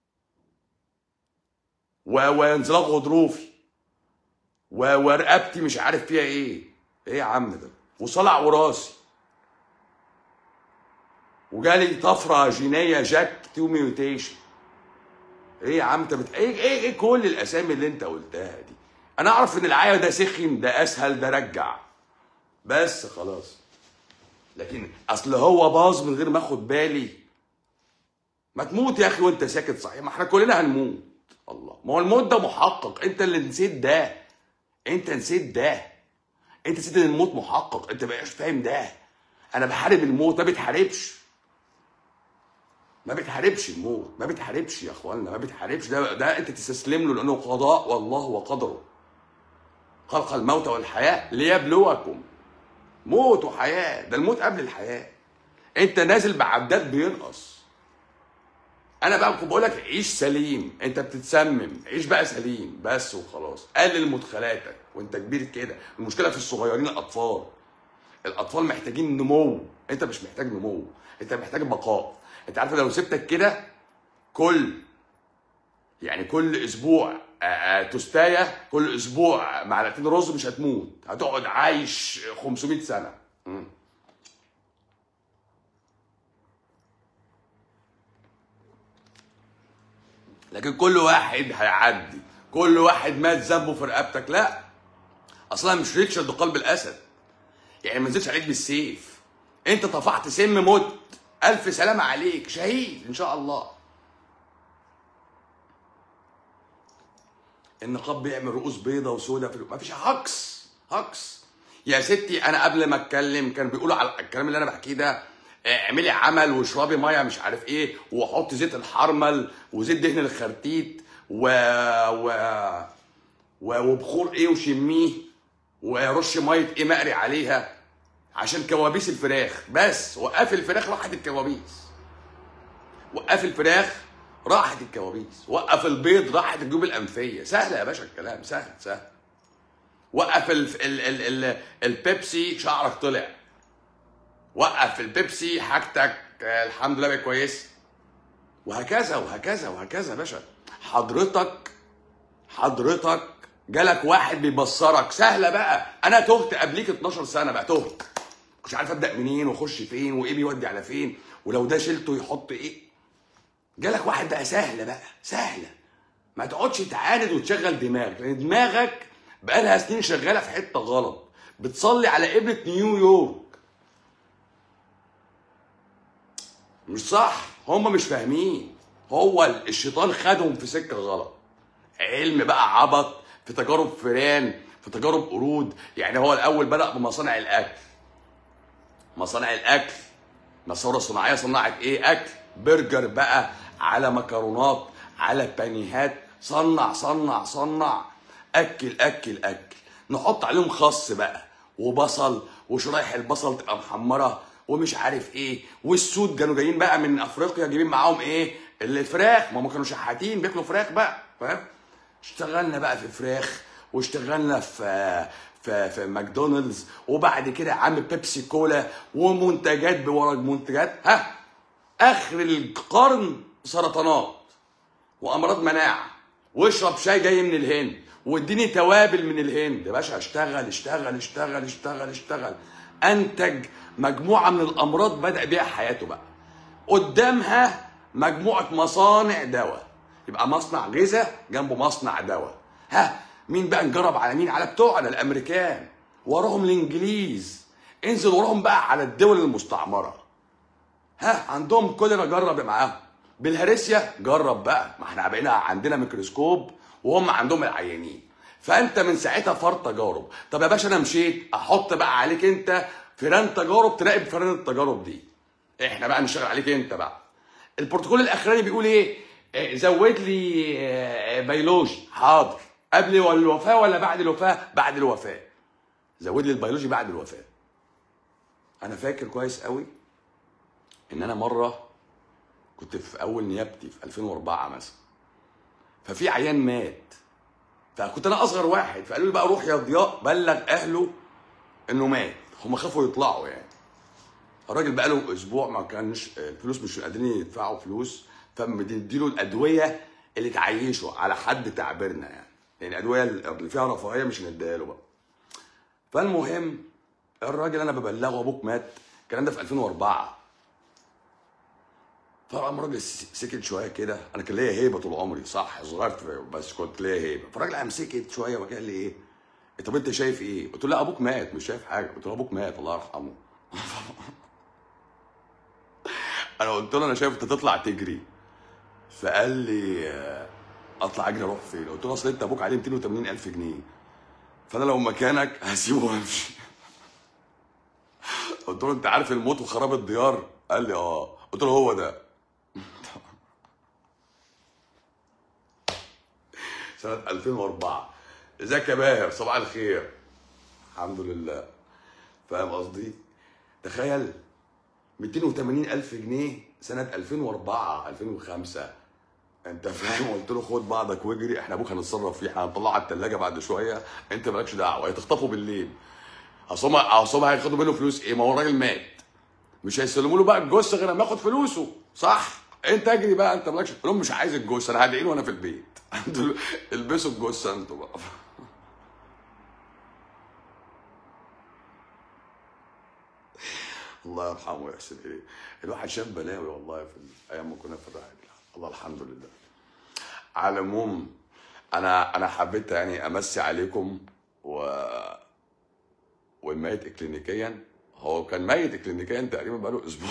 و... وانزلاق غضروفي و... ورقبتي مش عارف فيها ايه ايه يا عم ده وصلع وراثي وجالي طفره جينيه جاك تو ميوتيشن ايه يا عم انت بت... ايه ايه ايه كل الاسامي اللي انت قلتها دي انا اعرف ان العيا ده سخن ده اسهل ده رجع بس خلاص لكن اصل هو باظ من غير ما اخد بالي ما تموت يا اخي وانت ساكت صحيح ما احنا كلنا هنموت الله ما هو الموت ده محقق انت اللي نسيت ده انت نسيت ده انت نسيت ان الموت محقق انت بقاش فاهم ده انا بحارب الموت ما بتحاربش ما بتحاربش الموت ما بتحاربش يا اخوانا ما بتحاربش ده ده انت تستسلم له لانه قضاء والله وقدره خلق الموت والحياه ليبلوكم موت وحياه ده الموت قبل الحياه انت نازل بعداد بينقص انا بقى بقول لك عيش سليم انت بتتسمم عيش بقى سليم بس وخلاص قلل مدخلاتك وانت كبير كده المشكله في الصغيرين الاطفال الاطفال محتاجين نمو انت مش محتاج نمو انت محتاج بقاء انت عارف لو سبتك كده كل يعني كل اسبوع آه، آه، توستايه كل اسبوع معلقتين رز مش هتموت هتقعد عايش 500 سنه مم. لكن كل واحد هيعدي كل واحد مات ذنبه في رقبتك لا اصلا مش ريتشارد قلب الاسد يعني ما نزلش عليك بالسيف انت طفحت سم مت الف سلامه عليك شهيد ان شاء الله النقاب بيعمل رؤوس بيضة وسودة في ما فيش هكس هكس يا ستي انا قبل ما اتكلم كان بيقولوا على الكلام اللي انا بحكيه ده آه، اعملي عمل واشربي ميه مش عارف ايه وحطي زيت الحرمل وزيت دهن الخرتيت و... و... و... وبخور ايه وشميه ورش ميه ايه مقري عليها عشان كوابيس الفراخ بس وقفي الفراخ راحت الكوابيس وقف الفراخ راحت الكوابيس وقف البيض راحت الجيوب الانفيه سهله يا باشا الكلام سهل سهل وقف ال ال ال ال البيبسي شعرك طلع وقف البيبسي حاجتك آه، الحمد لله بقت كويسه وهكذا وهكذا وهكذا يا باشا حضرتك حضرتك جالك واحد بيبصرك سهله بقى انا تهت قبليك 12 سنه بقى تهت مش عارف ابدا منين واخش فين وايه بيودي على فين ولو ده شلته يحط ايه جالك واحد بقى سهله بقى سهله ما تقعدش تعاند وتشغل دماغك لان دماغك بقالها سنين شغاله في حته غلط بتصلي على قبله نيويورك مش صح هم مش فاهمين هو الشيطان خدهم في سكه غلط علم بقى عبط في تجارب فئران في تجارب قرود يعني هو الاول بدا بمصانع الاكل مصانع الاكل ماسوره صناعيه صنعت ايه اكل برجر بقى على مكرونات على بانيهات صنع صنع صنع اكل اكل اكل نحط عليهم خس بقى وبصل وشرايح البصل تبقى محمره ومش عارف ايه والسود كانوا جايين بقى من افريقيا جايبين معاهم ايه الفراخ ما هم كانوا شحاتين بياكلوا فراخ بقى فاهم اشتغلنا بقى في فراخ واشتغلنا في في في ماكدونالدز وبعد كده عم بيبسي كولا ومنتجات بورا منتجات ها اخر القرن سرطانات وامراض مناعه واشرب شاي جاي من الهند واديني توابل من الهند يا باشا اشتغل اشتغل اشتغل اشتغل اشتغل انتج مجموعه من الامراض بدا بيها حياته بقى قدامها مجموعه مصانع دواء يبقى مصنع غذاء جنبه مصنع دواء ها مين بقى نجرب على مين على بتوعنا الامريكان وراهم الانجليز انزل وراهم بقى على الدول المستعمره ها عندهم كوليرا جرب معاهم بالهرسيا جرب بقى ما احنا بقينا عندنا ميكروسكوب وهم عندهم العيانين فانت من ساعتها فرط تجارب طب يا باشا انا مشيت احط بقى عليك انت فيران تجارب تراقب فيران التجارب دي احنا بقى نشتغل عليك انت بقى البروتوكول الاخراني بيقول ايه آه، زود لي آه، بيولوجي حاضر قبل الوفاه ولا بعد الوفاه بعد الوفاه زود لي البيولوجي بعد الوفاه انا فاكر كويس قوي ان انا مره كنت في اول نيابتي في 2004 مثلا ففي عيان مات فكنت انا اصغر واحد فقالوا لي بقى روح يا ضياء بلغ اهله انه مات هم خافوا يطلعوا يعني الراجل بقى له اسبوع ما كانش الفلوس مش قادرين يدفعوا فلوس فبنديله الادويه اللي تعيشه على حد تعبيرنا يعني يعني الادويه اللي فيها رفاهيه مش هنديها له بقى فالمهم الراجل انا ببلغه ابوك مات الكلام ده في 2004 فقام الراجل س- سكت شويه كده انا كان ليا هيبه طول عمري صح صغير في- بس كنت ليا هيبه فالراجل قام سكت شويه وقال لي ايه طب انت شايف ايه؟ قلت له لا ابوك مات مش شايف حاجه قلت له ابوك مات الله يرحمه انا قلت له انا شايف انت تطلع تجري فقال لي آه، اطلع اجري اروح فين؟ قلت له اصل انت ابوك عليه 280 الف جنيه فانا لو مكانك هسيبه وامشي قلت له انت عارف الموت وخراب الديار؟ قال لي اه قلت له هو ده سنة 2004 ازيك يا باهر صباح الخير الحمد لله فاهم قصدي؟ تخيل 280 ألف جنيه سنة 2004 2005 انت فاهم قلت له خد بعضك واجري احنا ابوك هنتصرف فيه احنا هنطلعه على الثلاجه بعد شويه انت مالكش دعوه هتخطفه بالليل اصل هم اصل هم هياخدوا منه فلوس ايه ما هو الراجل مات مش هيسلموا له بقى الجثه غير لما ياخد فلوسه صح انت اجري بقى انت مالكش قول لهم مش عايز الجثه انا هدعي له وانا في البيت انتوا البسوا الجثه انتوا بقى الله يرحمه ويحسن اليه الواحد شاف بلاوي والله في ايام ما كنا في الرحله الله الحمد لله على العموم انا انا حبيت يعني امسي عليكم و والميت اكلينيكيا هو كان ميت اكلينيكيا تقريبا بقاله اسبوع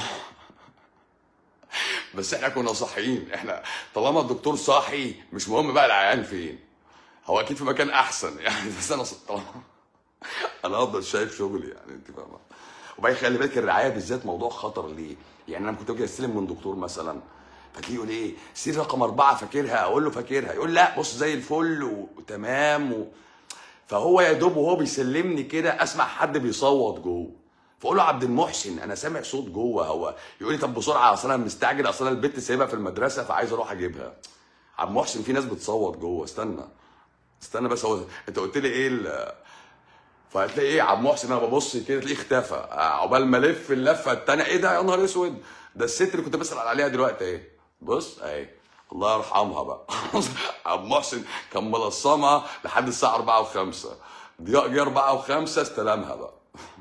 بس احنا كنا صاحيين احنا طالما الدكتور صاحي مش مهم بقى العيان فين هو اكيد في مكان احسن يعني بس انا ص- طالما انا افضل شايف شغلي يعني انت فاهمه وبعدين خلي بالك الرعايه بالذات موضوع خطر ليه؟ يعني انا كنت باجي استلم من دكتور مثلا فتلاقيه يقول ايه سير رقم اربعه فاكرها اقول له فاكرها يقول لا بص زي الفل و- وتمام و... فهو يا دوب وهو بيسلمني كده اسمع حد بيصوت جوه فاقول له عبد المحسن انا سامع صوت جوه هو يقول لي طب بسرعه اصل انا مستعجل اصل انا البت سايبها في المدرسه فعايز اروح اجيبها عبد المحسن في ناس بتصوت جوه استنى استنى بس هو انت قلت لي ايه ال... فهتلاقي ايه عبد المحسن انا ببص كده تلاقيه اختفى عقبال ما الف اللفه التانيه ايه ده يا نهار اسود ده الست اللي كنت بسال عليها دلوقتي اهي بص اهي الله يرحمها بقى عبد المحسن كان ملصمها لحد الساعه 4 و5 ضياء جه 4 و5 استلمها بقى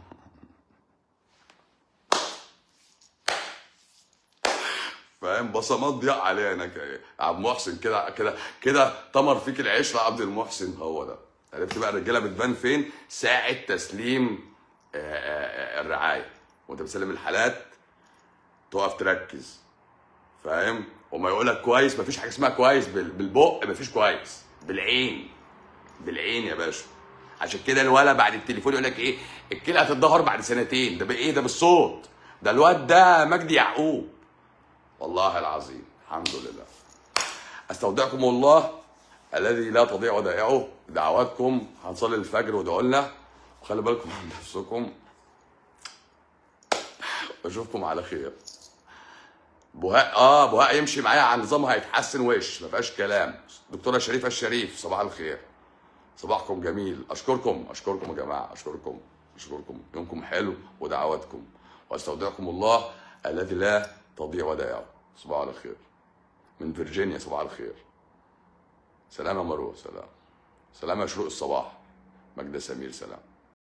فاهم بصمات ضياء عليها هناك اهي عبد المحسن كده كده كده تمر فيك العشره عبد المحسن هو ده عرفت بقى الرجاله بتبان فين ساعه تسليم آه، آه، آه، الرعايه وانت بتسلم الحالات تقف تركز فاهم وما يقول لك كويس مفيش حاجه اسمها كويس بال- بالبق مفيش كويس بالعين بالعين يا باشا عشان كده الولد بعد التليفون يقول لك ايه الكلى هتتدهور بعد سنتين ده بايه ده بالصوت ده الواد ده مجدي يعقوب والله العظيم الحمد لله استودعكم الله الذي لا تضيع ودائعه دعواتكم هنصلي الفجر وادعوا لنا وخلي بالكم من نفسكم واشوفكم على خير بهاء اه بهاء يمشي معايا على نظام هيتحسن وش ما فيهاش كلام دكتوره شريفه الشريف صباح الخير صباحكم جميل اشكركم اشكركم يا جماعه اشكركم اشكركم يومكم حلو ودعواتكم واستودعكم الله الذي لا تضيع ودائعه صباح على خير من فيرجينيا صباح الخير سلام يا مروه سلام سلام يا شروق الصباح مجد سمير سلام